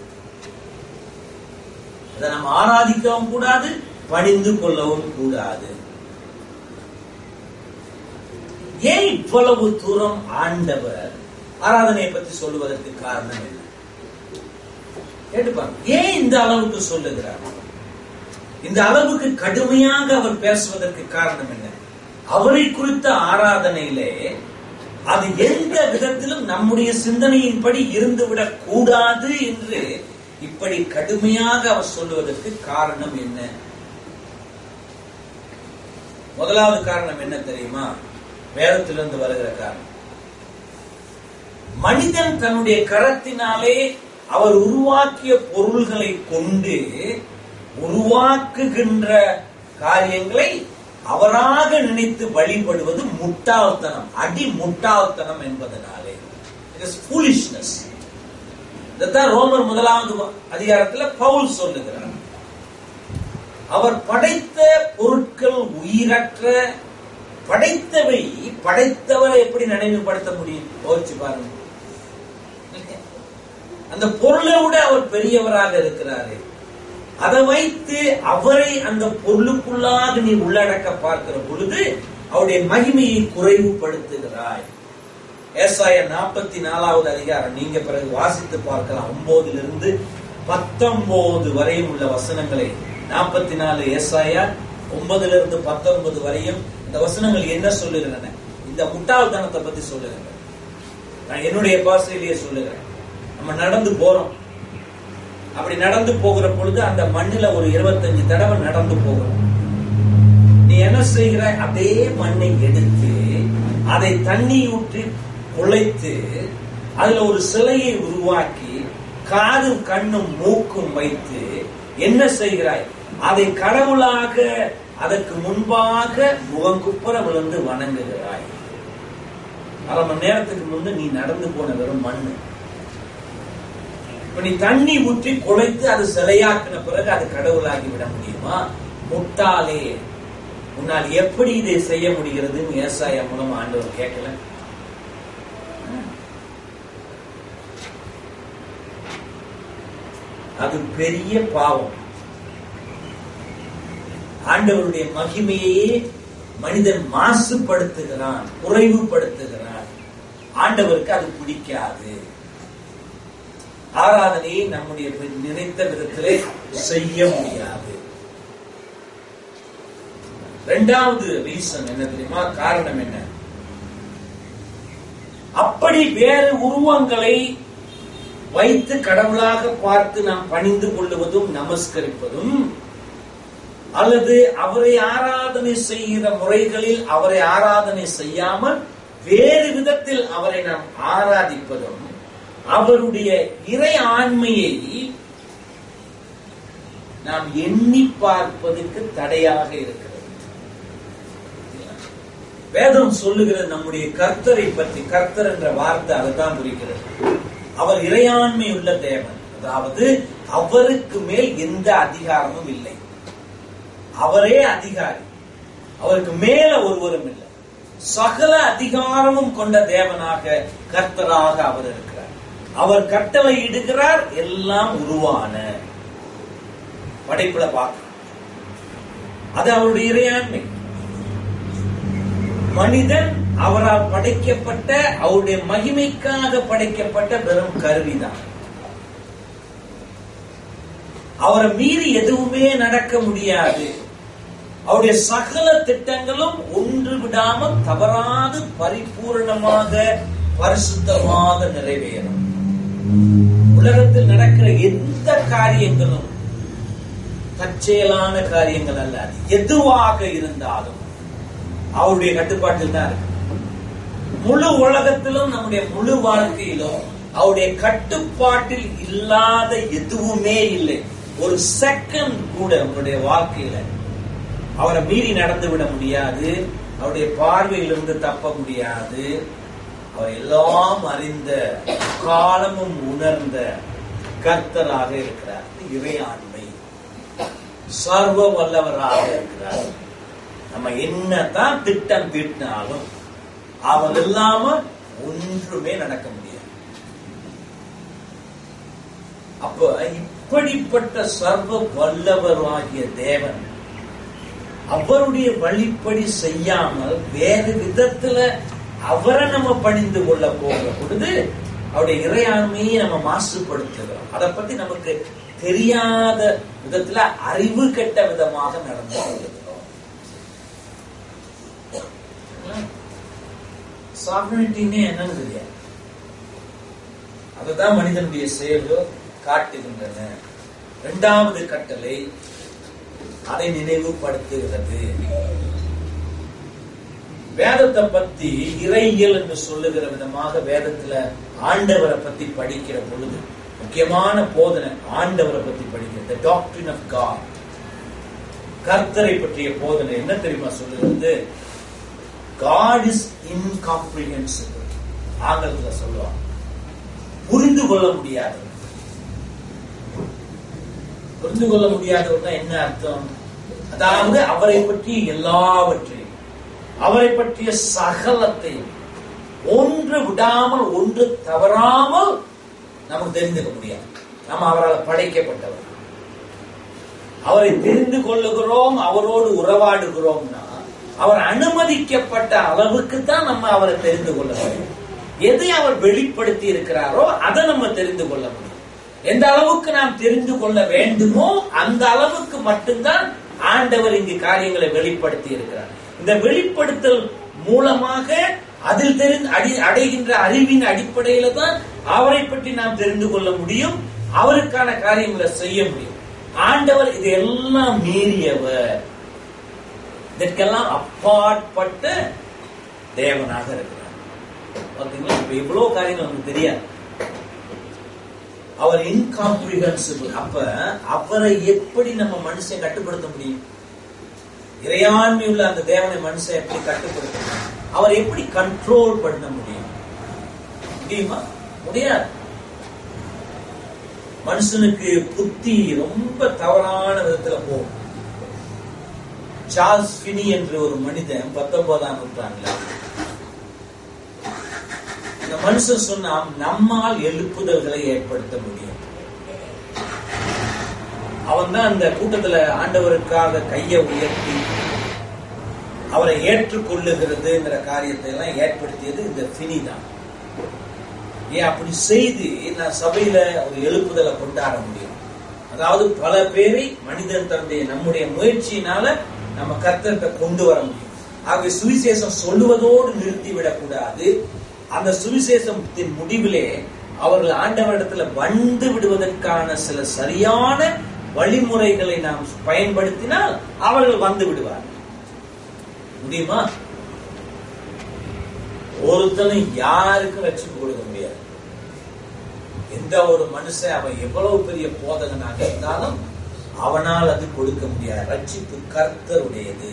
அதை நாம் ஆராதிக்கவும் கூடாது பணிந்து கொள்ளவும் கூடாது ஏன் இவ்வளவு தூரம் ஆண்டவர் ஆராதனையை பற்றி சொல்லுவதற்கு காரணம் என்ன கேட்டுப்பாங்க ஏன் இந்த அளவுக்கு சொல்லுகிறார் இந்த அளவுக்கு கடுமையாக அவர் பேசுவதற்கு காரணம் என்ன அவரை குறித்த ஆராதனையிலே அது எந்த விதத்திலும் நம்முடைய சிந்தனையின்படி இருந்துவிடக் கூடாது என்று இப்படி கடுமையாக அவர் சொல்லுவதற்கு காரணம் என்ன முதலாவது காரணம் என்ன தெரியுமா வேதத்திலிருந்து வருகிற காரணம் மனிதன் தன்னுடைய கரத்தினாலே அவர் உருவாக்கிய பொருள்களை கொண்டு உருவாக்குகின்ற காரியங்களை அவராக நினைத்து வழிபடுவது முட்டாள்தனம் அடி முட்டாள்தனம் என்பதனாலே ஃபூலிஷ்னஸ் இதைத்தான் ரோமர் முதலாவது அதிகாரத்துல பவுல் சொல்லுகிறார் அவர் படைத்த பொருட்கள் உயிரற்ற படைத்தவை படைத்தவரை எப்படி நினைவுபடுத்த முடியும் யோசிச்சு பாருங்க அந்த பொருளை விட அவர் பெரியவராக இருக்கிறாரு அதை வைத்து அவரை அந்த பொருளுக்குள்ளாக நீ உள்ளடக்க பார்க்கிற பொழுது அவருடைய மகிமையை குறைவுபடுத்துகிறாய் ஏசாய நாற்பத்தி நாலாவது அதிகாரம் நீங்க பிறகு வாசித்து பார்க்கலாம் ஒன்பதுல இருந்து பத்தொன்பது வரையும் உள்ள வசனங்களை நாற்பத்தி நாலு ஏசாயா ஒன்பதுல இருந்து பத்தொன்பது வரையும் இந்த வசனங்கள் என்ன சொல்லுகிறன இந்த முட்டாள்தனத்தை பத்தி சொல்லுகிறேன் நான் என்னுடைய பாசையிலேயே சொல்லுகிறேன் நம்ம நடந்து போறோம் அப்படி நடந்து போகிற பொழுது அந்த மண்ணில ஒரு இருபத்தஞ்சு தடவை நடந்து போகிறோம் நீ என்ன செய்கிற அதே மண்ணை எடுத்து அதை தண்ணி ஊற்றி குழைத்து அதுல ஒரு சிலையை உருவாக்கி காதும் கண்ணும் மூக்கும் வைத்து என்ன செய்கிறாய் அதை கடவுளாக அதற்கு முன்பாக முகங்குப்புற விழுந்து வணங்குகிறாய் அரை மணி நேரத்துக்கு முன்பு நீ நடந்து போன வெறும் மண்ணு இப்ப நீ தண்ணி ஊற்றி குழைத்து அது சிலையாக்கின பிறகு அது கடவுளாகி விட முடியுமா முட்டாளே உன்னால் எப்படி இதை செய்ய முடிகிறதுன்னு ஏசாயா மூலம் ஆண்டவர் கேட்கல அது பெரிய பாவம் ஆண்டவருடைய மகிமையே மனிதன் மாசுபடுத்துகிறான் குறைவுபடுத்துகிறான் ஆண்டவருக்கு அது பிடிக்காது ஆராதனையை நம்முடைய நினைத்த விதத்திலே செய்ய முடியாது இரண்டாவது ரீசன் என்ன தெரியுமா காரணம் என்ன அப்படி வேறு உருவங்களை வைத்து கடவுளாக பார்த்து நாம் பணிந்து கொள்ளுவதும் நமஸ்கரிப்பதும் அல்லது அவரை ஆராதனை செய்கிற முறைகளில் அவரை ஆராதனை செய்யாமல் வேறு விதத்தில் அவரை நாம் ஆராதிப்பதும் அவருடைய இறை ஆண்மையை நாம் எண்ணி பார்ப்பதற்கு தடையாக இருக்கிறது வேதம் சொல்லுகிறது நம்முடைய கர்த்தரை பற்றி கர்த்தர் என்ற வார்த்தை அதைத்தான் குறிக்கிறது அவர் இறையாண்மை உள்ள தேவன் அதாவது அவருக்கு மேல் எந்த அதிகாரமும் இல்லை அவரே அதிகாரி அவருக்கு மேல ஒருவரும் இல்லை சகல அதிகாரமும் கொண்ட தேவனாக கர்த்தராக அவர் இருக்கிறார் அவர் கட்டளை இடுகிறார் எல்லாம் உருவான படைப்புல பார்க்க அது அவருடைய இறையாண்மை மனிதன் அவரால் படைக்கப்பட்ட அவருடைய மகிமைக்காக படைக்கப்பட்ட வெறும் கருவிதான் அவரை மீறி எதுவுமே நடக்க முடியாது அவருடைய சகல திட்டங்களும் ஒன்று விடாமல் தவறாது பரிபூர்ணமாக பரிசுத்தமாக நிறைவேறும் உலகத்தில் நடக்கிற எந்த காரியங்களும் தற்செயலான காரியங்கள் அல்ல அது எதுவாக இருந்தாலும் அவருடைய கட்டுப்பாட்டில் தான் இருக்கு முழு உலகத்திலும் நம்முடைய முழு வாழ்க்கையிலும் அவருடைய கட்டுப்பாட்டில் இல்லாத எதுவுமே இல்லை ஒரு செகண்ட் கூட உங்களுடைய வாழ்க்கையில அவரை மீறி நடந்து விட முடியாது அவருடைய பார்வையிலிருந்து தப்ப முடியாது அவர் எல்லாம் அறிந்த காலமும் உணர்ந்த கர்த்தராக இருக்கிறார் இறையாண்மை சர்வ வல்லவராக இருக்கிறார் நம்ம என்னதான் திட்டம் தீட்டினாலும் அவர் இல்லாம ஒன்றுமே நடக்க முடியாது அப்ப இப்படிப்பட்ட சர்வ வல்லவராகிய தேவன் அவருடைய வழிப்படி செய்யாமல் வேறு விதத்துல அவரை நம்ம பணிந்து கொள்ள போகிற பொழுது அவருடைய இறையாண்மையை நம்ம மாசுபடுத்துகிறோம் அதை பத்தி நமக்கு தெரியாத விதத்துல அறிவு கெட்ட விதமாக நடந்து கொள்கிறோம் சாவரனிட்டினே என்னன்னு தெரியாது அதுதான் மனிதனுடைய செயல்கள் காட்டுகின்றன இரண்டாவது கட்டளை அதை நினைவுபடுத்துகிறது வேதத்தை பத்தி இறையியல் என்று சொல்லுகிற விதமாக வேதத்துல ஆண்டவரை பத்தி படிக்கிற பொழுது முக்கியமான போதனை ஆண்டவரை பத்தி படிக்கிறது டாக்டரின் ஆஃப் காட் கர்த்தரை பற்றிய போதனை என்ன தெரியுமா சொல்லுகிறது காட் இஸ் இன்காம்ப்ரிஹென்சிபிள் ஆங்கிலத்துல சொல்லுவாங்க புரிந்து கொள்ள முடியாது புரிந்து கொள்ள முடியாதவர்னா என்ன அர்த்தம் அதாவது அவரை பற்றி எல்லாவற்றையும் அவரை பற்றிய சகலத்தையும் ஒன்று விடாமல் ஒன்று தவறாமல் நமக்கு தெரிந்துக்க முடியாது நம்ம அவரால் படைக்கப்பட்டவர் அவரை தெரிந்து கொள்ளுகிறோம் அவரோடு உறவாடுகிறோம்னா அவர் அனுமதிக்கப்பட்ட அளவுக்கு தான் நம்ம அவரை தெரிந்து கொள்ள முடியும் எதை அவர் வெளிப்படுத்தி இருக்கிறாரோ அதை நம்ம தெரிந்து கொள்ள முடியும் எந்த அளவுக்கு நாம் தெரிந்து கொள்ள வேண்டுமோ அந்த அளவுக்கு மட்டும்தான் ஆண்டவர் இங்கு காரியங்களை வெளிப்படுத்தி இருக்கிறார் இந்த வெளிப்படுத்தல் மூலமாக அதில் தெரிந்து அடி அடைகின்ற அறிவின் அடிப்படையில தான் அவரை பற்றி நாம் தெரிந்து கொள்ள முடியும் அவருக்கான காரியங்களை செய்ய முடியும் ஆண்டவர் இதையெல்லாம் மீறியவர் இதற்கெல்லாம் அப்பாற்பட்ட தேவனாக இருக்கிறார் பாத்தீங்களா இப்ப எவ்வளவு காரியங்கள் நமக்கு தெரியாது அவர் இன்காம்ப்ரிஹென்சிபிள் அப்ப அவரை எப்படி நம்ம மனுஷன் கட்டுப்படுத்த முடியும் இறையாண்மை உள்ள அந்த தேவனை மனுஷன் எப்படி கட்டுப்படுத்த முடியும் அவர் எப்படி கண்ட்ரோல் பண்ண முடியும் முடியுமா முடியாது மனுஷனுக்கு புத்தி ரொம்ப தவறான விதத்துல போகும் சார்ல்ஸ் பினி என்ற ஒரு மனிதன் பத்தொன்பதாம் நூற்றாண்டுல இந்த மனுஷன் சொன்னா நம்மால் எழுப்புதல்களை ஏற்படுத்த முடியும் அவன் தான் அந்த கூட்டத்துல ஆண்டவருக்காக கையை உயர்த்தி அவரை ஏற்றுக்கொள்ளுகிறதுங்கிற காரியத்தை எல்லாம் ஏற்படுத்தியது இந்த பினி தான் ஏன் அப்படி செய்து நான் சபையில ஒரு எழுப்புதலை கொண்டாட முடியும் அதாவது பல பேரை மனிதன் தன்னுடைய நம்முடைய முயற்சியினால நம்ம கர்த்தர்கிட்ட கொண்டு வர முடியும் ஆகவே சுவிசேஷம் சொல்லுவதோடு நிறுத்திவிடக் கூடாது அந்த சுவிசேஷத்தின் முடிவிலே அவர்கள் ஆண்டவரிடத்துல வந்து விடுவதற்கான சில சரியான வழிமுறைகளை நாம் பயன்படுத்தினால் அவர்கள் வந்து விடுவார்கள் முடியுமா ஒருத்தனும் யாருக்கும் ரட்சிப்பு கொடுக்க முடியாது எந்த ஒரு மனுஷன் அவன் எவ்வளவு பெரிய போதகனாக இருந்தாலும் அவனால் அது கொடுக்க முடியாது ரட்சிப்பு கர்த்தருடையது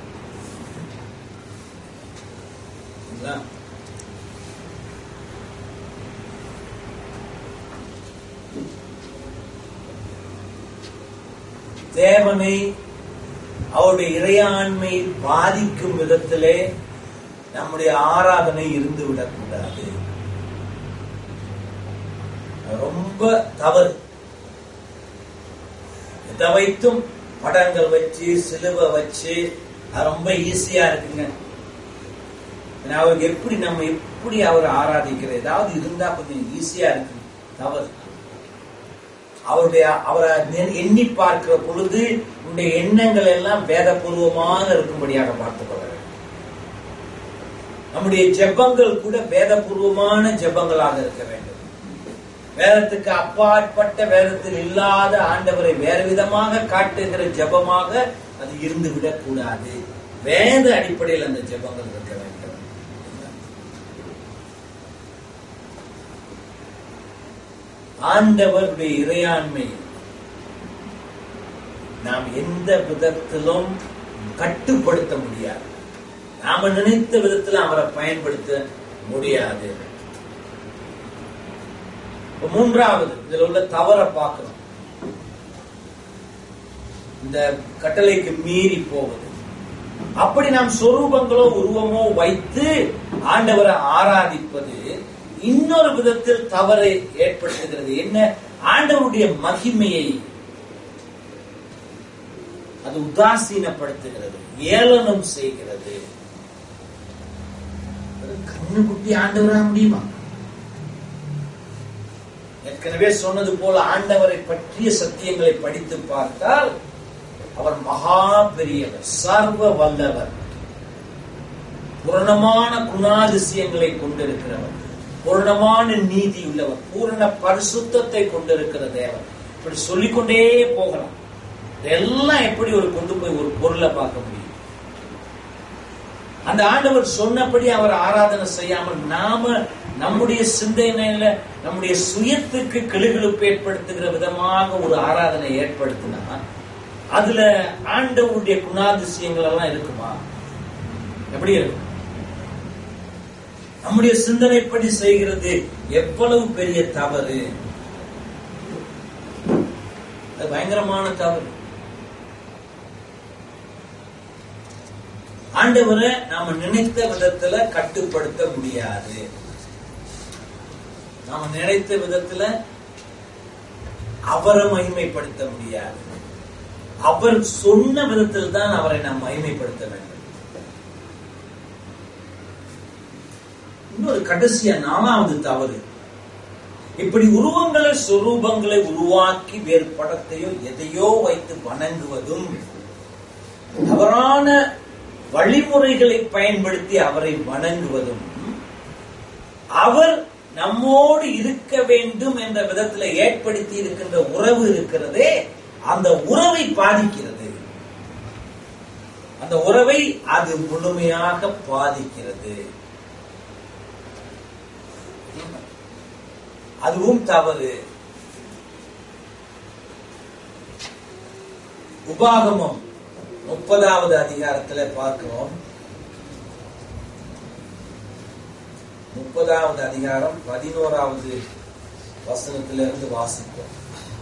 சரிங்களா? தேவனை அவருடைய இறையாண்மை பாதிக்கும் விதத்திலே நம்முடைய ஆராதனை இருந்து விடக்கூடாது அது ரொம்ப தவறு இதை வைத்தும் படங்கள் வச்சு சிலுவை வச்சு அது ரொம்ப ஈஸியா இருக்குங்க ஏன்னா அவருக்கு எப்படி நம்ம எப்படி அவர் ஆராதிக்கிறது ஏதாவது இருந்தா கொஞ்சம் ஈஸியா இருக்கு தவறு அவருடைய அவரை நெ- எண்ணி பார்க்கிற பொழுது உன்னுடைய எண்ணங்கள் எல்லாம் வேதபூர்வமாக இருக்கும்படியாக பார்த்துக் கொள்ள வேண்டும் நம்முடைய ஜெபங்கள் கூட வேதபூர்வமான ஜெபங்களாக இருக்க வேண்டும் வேதத்துக்கு அப்பாற்பட்ட வேதத்தில் இல்லாத ஆண்டவரை வேறு விதமாக காட்டுகிற ஜெபமாக அது இருந்து விடக்கூடாது வேத அடிப்படையில் அந்த ஜெபங்கள் இருக்க வேண்டும் ஆண்டவருடைய இறையாண்மை நாம் எந்த விதத்திலும் கட்டுப்படுத்த முடியாது நாம நினைத்த விதத்தில் அவரை பயன்படுத்த முடியாது இப்ப மூன்றாவது இதுல உள்ள தவற பார்க்கணும் இந்த கட்டளைக்கு மீறி போவது அப்படி நாம் சொரூபங்களோ உருவமோ வைத்து ஆண்டவரை ஆராதிப்பது இன்னொரு விதத்தில் தவறை ஏற்படுத்துகிறது என்ன ஆண்டவருடைய மகிமையை அது உதாசீனப்படுத்துகிறது ஏளனம் செய்கிறது அது கண்ணு குட்டி ஆண்டவராக முடியுமா ஏற்கனவே சொன்னது போல ஆண்டவரை பற்றிய சத்தியங்களை படித்து பார்த்தால் அவர் மகா பெரியவர் சர்வ வல்லவர் பூரணமான குணாதிசயங்களை கொண்டிருக்கிறவர் பூரணமான நீதி உள்ளவர் பூரண பரிசுத்தத்தை கொண்டிருக்கிற தேவன் இப்படி சொல்லிக்கொண்டே போகலாம் இதெல்லாம் எப்படி ஒரு கொண்டு போய் ஒரு பொருளை பார்க்க முடியும் அந்த ஆண்டவர் சொன்னபடி அவர் ஆராதனை செய்யாமல் நாம நம்முடைய சிந்தனையில நம்முடைய சுயத்துக்கு கிளுகிழுப்பு ஏற்படுத்துகிற விதமாக ஒரு ஆராதனை ஏற்படுத்தினா அதுல ஆண்டவருடைய குணாதிசயங்கள் எல்லாம் இருக்குமா எப்படி இருக்கும் நம்முடைய சிந்தனைப்படி செய்கிறது எவ்வளவு பெரிய தவறு அது பயங்கரமான தவறு ஆண்டவரை நாம நினைத்த விதத்துல கட்டுப்படுத்த முடியாது நாம நினைத்த விதத்துல அவரை மகிமைப்படுத்த முடியாது அவர் சொன்ன விதத்தில் தான் அவரை நாம் மகிமைப்படுத்த வேண்டும் இன்னொரு கடைசியா நாலாவது தவறு இப்படி உருவங்களை சொரூபங்களை உருவாக்கி வேறு படத்தையோ எதையோ வைத்து வணங்குவதும் தவறான வழிமுறைகளை பயன்படுத்தி அவரை வணங்குவதும் அவர் நம்மோடு இருக்க வேண்டும் என்ற விதத்துல ஏற்படுத்தி இருக்கின்ற உறவு இருக்கிறதே அந்த உறவை பாதிக்கிறது அந்த உறவை அது முழுமையாக பாதிக்கிறது அதுவும் தவறு உபாகமம் முப்பதாவது அதிகாரத்துல பார்க்கிறோம் முப்பதாவது அதிகாரம் பதினோராவது வசனத்திலிருந்து வாசிப்போம்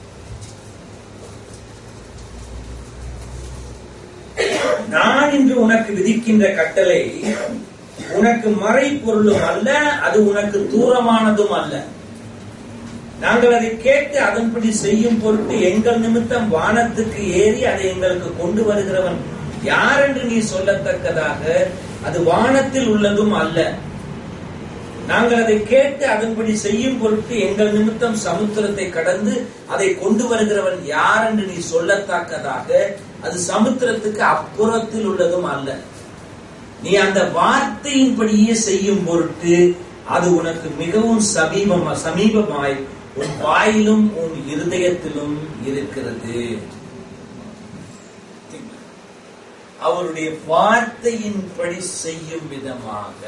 நான் இன்று உனக்கு விதிக்கின்ற கட்டளை உனக்கு மறை பொருளும் அல்ல அது உனக்கு தூரமானதும் அல்ல நாங்கள் அதை கேட்டு அதன்படி செய்யும் பொருட்டு எங்கள் நிமித்தம் வானத்துக்கு ஏறி அதை எங்களுக்கு கொண்டு வருகிறவன் யார் என்று நீ சொல்லத்தக்கதாக அது வானத்தில் உள்ளதும் அல்ல நாங்கள் அதை கேட்டு அதன்படி செய்யும் பொருட்டு எங்கள் நிமித்தம் சமுத்திரத்தை கடந்து அதை கொண்டு வருகிறவன் யார் என்று நீ சொல்லத்தக்கதாக அது சமுத்திரத்துக்கு அப்புறத்தில் உள்ளதும் அல்ல நீ அந்த வார்த்தையின்படியே செய்யும் பொருட்டு அது உனக்கு மிகவும் சமீபமா சமீபமாய் உன் வாயிலும் உன் இருதயத்திலும் இருக்கிறது அவருடைய வார்த்தையின்படி செய்யும் விதமாக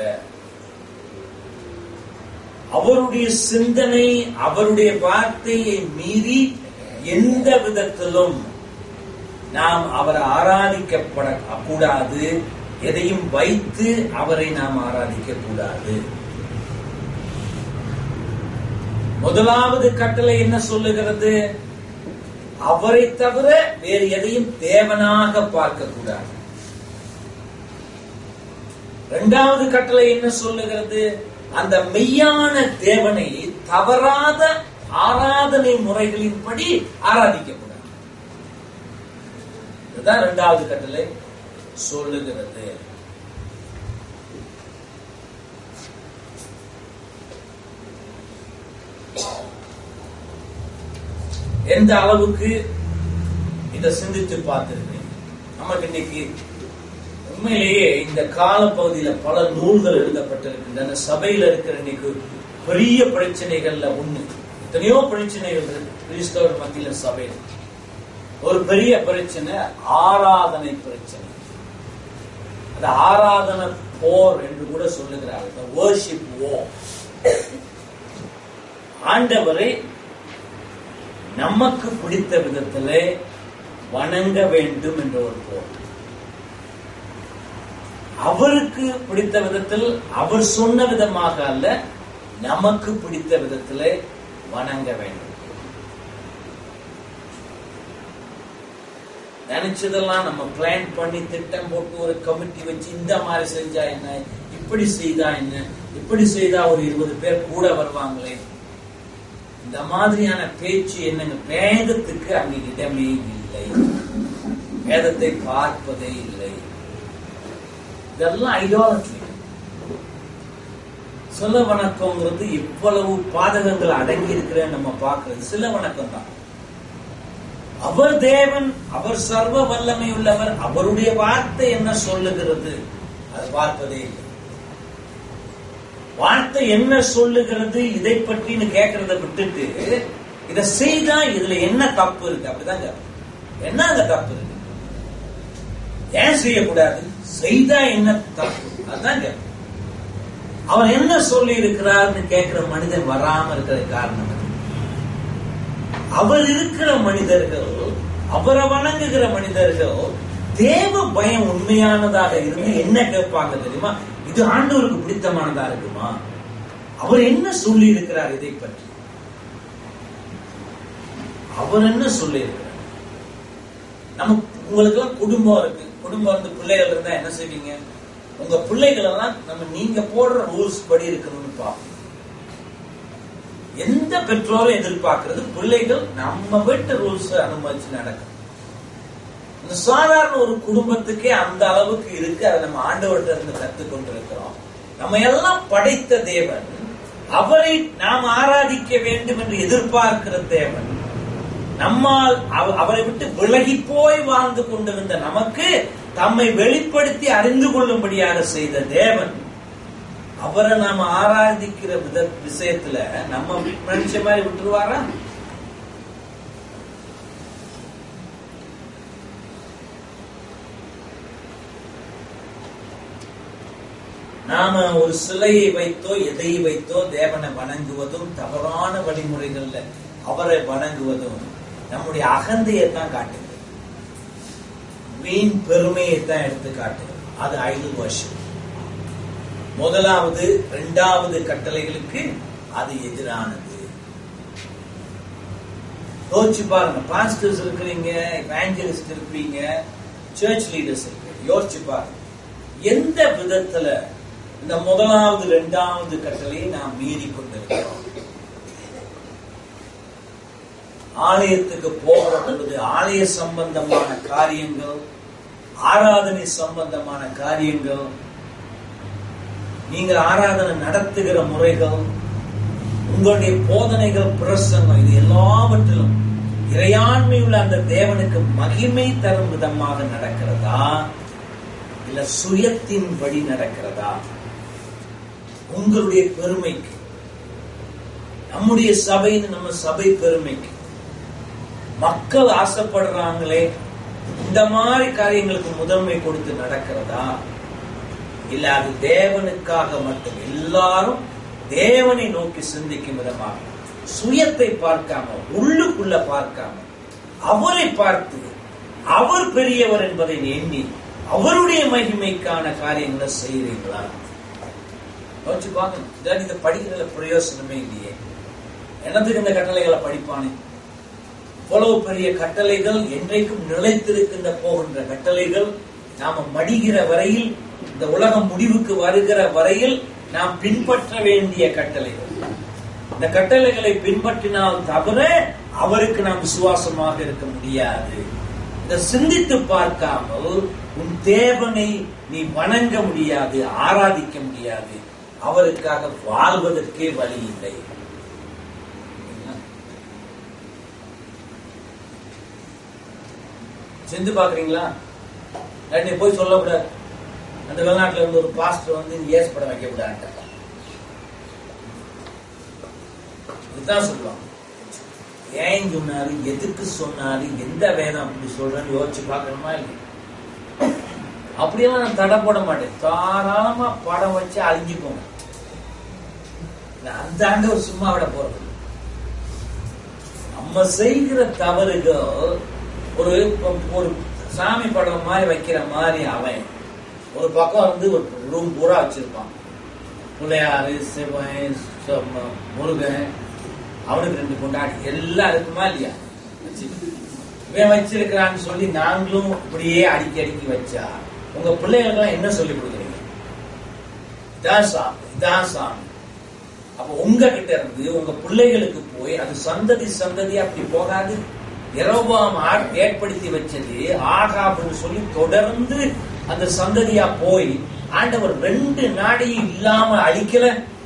அவருடைய சிந்தனை அவருடைய வார்த்தையை மீறி எந்த விதத்திலும் நாம் அவரை ஆராதிக்கப்பட கூடாது எதையும் வைத்து அவரை நாம் ஆராதிக்க கூடாது முதலாவது கட்டளை என்ன சொல்லுகிறது அவரை தவிர வேறு எதையும் தேவனாக பார்க்க கூடாது இரண்டாவது கட்டளை என்ன சொல்லுகிறது அந்த மெய்யான தேவனை தவறாத ஆராதனை முறைகளின்படி ஆராதிக்க கூடாது இதுதான் இரண்டாவது கட்டளை சொல்லுகிறது எந்த அளவுக்கு இதை சிந்தித்து பார்த்திருக்கேன் நமக்கு இன்னைக்கு உண்மையிலேயே இந்த காலப்பகுதியில பல நூல்கள் எழுதப்பட்டிருக்கின்றன சபையில இருக்கிற இன்னைக்கு பெரிய பிரச்சனைகள்ல ஒண்ணு எத்தனையோ பிரச்சனைகள் இருக்கு கிறிஸ்தவர் மத்தியில சபையில ஒரு பெரிய பிரச்சனை ஆராதனை பிரச்சனை அந்த ஆராதனை போர் என்று கூட சொல்லுகிறார்கள் வர்ஷிப் war ஆண்டவரை நமக்கு பிடித்த விதத்திலே வணங்க வேண்டும் என்ற ஒரு போர் அவருக்கு பிடித்த விதத்தில் அவர் சொன்ன விதமாக அல்ல நமக்கு பிடித்த விதத்திலே வணங்க வேண்டும் நினைச்சதெல்லாம் நம்ம பிளான் பண்ணி திட்டம் போட்டு ஒரு கமிட்டி வச்சு இந்த மாதிரி செஞ்சா என்ன இப்படி செய்தா என்ன இப்படி செய்தா ஒரு இருபது பேர் கூட வருவாங்களே இந்த மாதிரியான பேச்சு என்னங்க வேதத்துக்கு அங்க இடமே இல்லை வேதத்தை பார்ப்பதே இல்லை இதெல்லாம் ஐடியாலஜி சில வணக்கம்ங்கிறது இவ்வளவு பாதகங்கள் அடங்கி இருக்கிற நம்ம பார்க்கிறது சில வணக்கம் தான் அவர் தேவன் அவர் சர்வ வல்லமை உள்ளவர் அவருடைய வார்த்தை என்ன சொல்லுகிறது அது பார்ப்பதே இல்லை வார்த்தை என்ன சொல்லுகிறது இதை பற்றின்னு கேட்கறத விட்டுட்டு இதை செய்தா இதுல என்ன தப்பு இருக்கு அப்படிதான் கேட்பேன். என்ன அங்க தப்பு இருக்கு ஏன் செய்யக்கூடாது செய்தா என்ன தப்பு அதுதான் கேட்பேன். அவர் என்ன சொல்லி இருக்கிறார்னு கேட்கிற மனிதன் வராம இருக்கிற காரணம் அது. அவர் இருக்கிற மனிதர்கள் அவரை வணங்குகிற மனிதர்கள் தேவ பயம் உண்மையானதாக இருந்து என்ன கேட்பாங்க தெரியுமா இது ஆண்டவருக்கு பிடித்தமானதா இருக்குமா அவர் என்ன சொல்லி இருக்கிறார் இதை பற்றி அவர் என்ன சொல்லி இருக்கிறார் நம்ம உங்களுக்கு எல்லாம் குடும்பம் இருக்கு குடும்பம் இருந்து பிள்ளைகள் இருந்தா என்ன செய்வீங்க உங்க பிள்ளைகள் எல்லாம் நம்ம நீங்க போடுற ரூல்ஸ் படி இருக்கணும்னு பார்ப்போம் எந்த பெற்றோரும் எதிர்பார்க்கிறது பிள்ளைகள் நம்ம வீட்டு ரூல்ஸ் அனுமதிச்சு நடக்கும் இந்த சாதாரண ஒரு குடும்பத்துக்கே அந்த அளவுக்கு இருக்கு அதை நம்ம ஆண்டவர்கிட்ட இருந்து கத்துக்கொண்டு இருக்கிறோம் நம்ம எல்லாம் படைத்த தேவன் அவரை நாம் ஆராதிக்க வேண்டும் என்று எதிர்பார்க்கிற தேவன் நம்மால் அவ- அவரை விட்டு விலகி போய் வாழ்ந்து கொண்டிருந்த நமக்கு தம்மை வெளிப்படுத்தி அறிந்து கொள்ளும்படியாக செய்த தேவன் அவரை நாம ஆராதிக்கிற வித விஷயத்துல நம்ம நினைச்ச மாதிரி விட்டுருவாரா நாம ஒரு சிலையை வைத்தோ எதை வைத்தோ தேவனை வணங்குவதும் தவறான வழிமுறைகள்ல அவரை வணங்குவதும் நம்முடைய அகந்தையை தான் காட்டுது வீண் பெருமையை தான் எடுத்து காட்டுது அது ஐடல் வருஷம் முதலாவது இரண்டாவது கட்டளைகளுக்கு அது எதிரானது யோசிச்சு பாருங்க பாஸ்டர்ஸ் இருக்கிறீங்க எவாஞ்சலிஸ்ட் இருப்பீங்க சர்ச் லீடர்ஸ் இருக்கீங்க யோசிச்சு பாருங்க எந்த விதத்துல இந்த முதலாவது இரண்டாவது கட்டளையை நாம் மீறி கொண்டிருக்கிறோம் ஆலயத்துக்கு போகிற பொழுது ஆலய சம்பந்தமான காரியங்கள் ஆராதனை சம்பந்தமான காரியங்கள் நீங்கள் ஆராதனை நடத்துகிற முறைகள் உங்களுடைய போதனைகள் பிரசங்கம் இது எல்லாவற்றிலும் இறையாண்மை உள்ள அந்த தேவனுக்கு மகிமை தரும் விதமாக நடக்கிறதா இல்ல சுயத்தின் வழி நடக்கிறதா உங்களுடைய பெருமைக்கு நம்முடைய சபைன்னு நம்ம சபை பெருமைக்கு மக்கள் ஆசைப்படுறாங்களே இந்த மாதிரி காரியங்களுக்கு முதன்மை கொடுத்து நடக்கிறதா இல்ல அது தேவனுக்காக மட்டும் எல்லாரும் தேவனை நோக்கி சிந்திக்கும் விதமாக சுயத்தை பார்க்காம உள்ளுக்குள்ள பார்க்காம அவரை பார்த்து அவர் பெரியவர் என்பதை எண்ணி அவருடைய மகிமைக்கான காரியங்களை செய்கிறீங்களா யோசிச்சு பாருங்க இதான் இதை படிக்கிறதுல பிரயோசனமே இல்லையே என்னத்துக்கு இந்த கட்டளைகளை படிப்பானே இவ்வளவு பெரிய கட்டளைகள் என்றைக்கும் நிலைத்திருக்கின்ற போகின்ற கட்டளைகள் நாம மடிகிற வரையில் இந்த உலகம் முடிவுக்கு வருகிற வரையில் நாம் பின்பற்ற வேண்டிய கட்டளைகள் இந்த கட்டளைகளை பின்பற்றினால் தவிர அவருக்கு நாம் விசுவாசமாக இருக்க முடியாது இதை சிந்தித்து பார்க்காமல் உன் தேவனை நீ வணங்க முடியாது ஆராதிக்க முடியாது அவருக்காக வாழ்வதற்கே வழி இல்லை செஞ்சு பாக்குறீங்களா நீ போய் சொல்லக்கூடாது அந்த வெளிநாட்டுல இருந்து ஒரு பாஸ்டர் வந்து ஏஸ் படம் வைக்க கூடாது இதுதான் சொல்லுவாங்க ஏன் சொன்னாரு எதுக்கு சொன்னாரு எந்த வேதம் அப்படி சொல்றேன்னு யோசிச்சு பார்க்கணுமா இல்லையா அப்படியெல்லாம் நான் தடை போட மாட்டேன் தாராளமா படம் வச்சு அழிஞ்சுக்கோங்க நான் அந்த ஆண்டவர் சும்மா விட போறது இல்ல. நம்ம செய்கிற தவறுகள் ஒரு ஒரு சாமி படம் மாதிரி வைக்கிற மாதிரி அவன் ஒரு பக்கம் வந்து ஒரு ரூம் பூரா வச்சிருப்பான் பிள்ளையாரு சிவன் சம்ம- முருகன் அவனுக்கு ரெண்டு கொண்டாடி எல்லாம் இருக்குமா இல்லையா வச்சிருக்கு. இவன் வச்சிருக்கிறான்னு சொல்லி நாங்களும் இப்படியே அடிக்கி அடிக்கி வச்சா உங்க பிள்ளைகளுக்கெல்லாம் என்ன சொல்லி கொடுக்குறீங்க இதான் சாமி இதான் சாமி அப்ப உங்க கிட்ட இருந்து உங்க பிள்ளைகளுக்கு போய் அது சந்ததி சந்ததி அப்படி போகாது எரோபாம் ஆ- ஏற்படுத்தி வச்சது ஆகாப்னு சொல்லி தொடர்ந்து அந்த சந்ததியா போய் ஆண்டவர் ரெண்டு நாடையும் இல்லாம அழிக்கல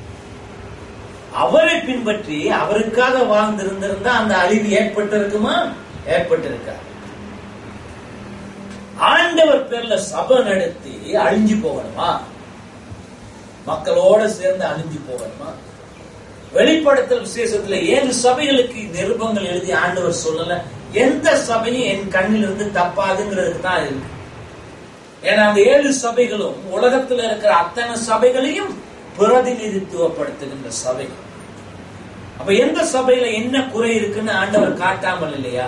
அவரை பின்பற்றி அவருக்காக வாழ்ந்திருந்திருந்தா அந்த அழிவு ஏற்பட்டிருக்குமா ஏற்பட்டிருக்கா ஆண்டவர் பேர்ல சபை நடத்தி அழிஞ்சு போகணுமா மக்களோட சேர்ந்து அழிஞ்சு போகணுமா வெளிப்படுத்தல் விசேஷத்துல ஏழு சபைகளுக்கு நிருபங்கள் எழுதி ஆண்டவர் சொல்லல எந்த சபையும் என் கண்ணிலிருந்து தப்பாதுங்கிறதுக்கு தான் இருக்கு ஏன்னா அந்த ஏழு சபைகளும் உலகத்துல இருக்கிற அத்தனை சபைகளையும் பிரதிநிதித்துவப்படுத்துகின்ற சபைகள் அப்ப எந்த சபையில என்ன குறை இருக்குன்னு ஆண்டவர் காட்டாமல் இல்லையா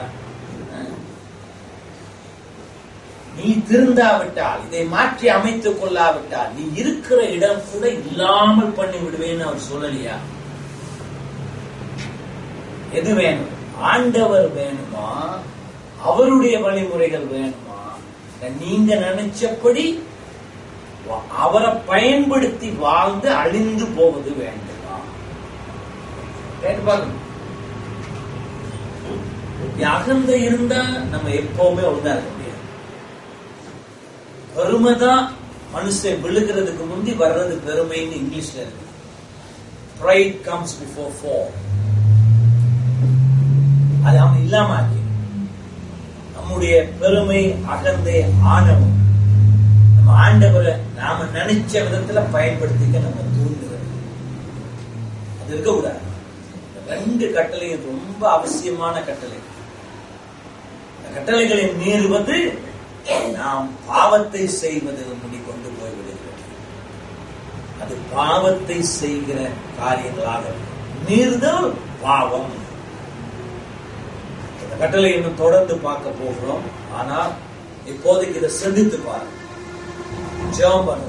நீ திருந்தாவிட்டால் இதை மாற்றி அமைத்துக் கொள்ளாவிட்டால் நீ இருக்கிற இடம் கூட இல்லாமல் பண்ணி விடுவேன்னு அவர் சொல்லலையா எது வேணும் ஆண்டவர் வேணுமா அவருடைய வழிமுறைகள் வேணுமா இல்ல நீங்க நினைச்சபடி வா- அவரை பயன்படுத்தி வாழ்ந்து அழிந்து போவது வேண்டுமா கேட்டு பாருங்க அகந்த இருந்தா நம்ம எப்பவுமே ஒழுங்கா இருக்க முடியாது பெருமை தான் மனுஷன் விழுகிறதுக்கு முந்தி வர்றது பெருமைன்னு இங்கிலீஷ்ல இருக்கு pride comes before fall அது அவன் இல்லாம ஆக்கி நம்முடைய பெருமை அகந்தை ஆணவம் நம்ம ஆண்டவரை நாம நினைச்ச விதத்துல பயன்படுத்திக்க நம்ம தூண்டுகிறது அது இருக்கக்கூடாது இந்த ரெண்டு கட்டளையும் ரொம்ப அவசியமான கட்டளை இந்த கட்டளைகளை மீறுவது நாம் பாவத்தை செய்வது முடி கொண்டு போய்விடுகிறது அது பாவத்தை செய்கிற காரியங்களாக மீறுதல் பாவம் இந்த கட்டளை இன்னும் தொடர்ந்து பார்க்க போகிறோம் ஆனால் இப்போதைக்கு இதை சிந்தித்து பாருங்க ஜெபம் பண்ணுவோம்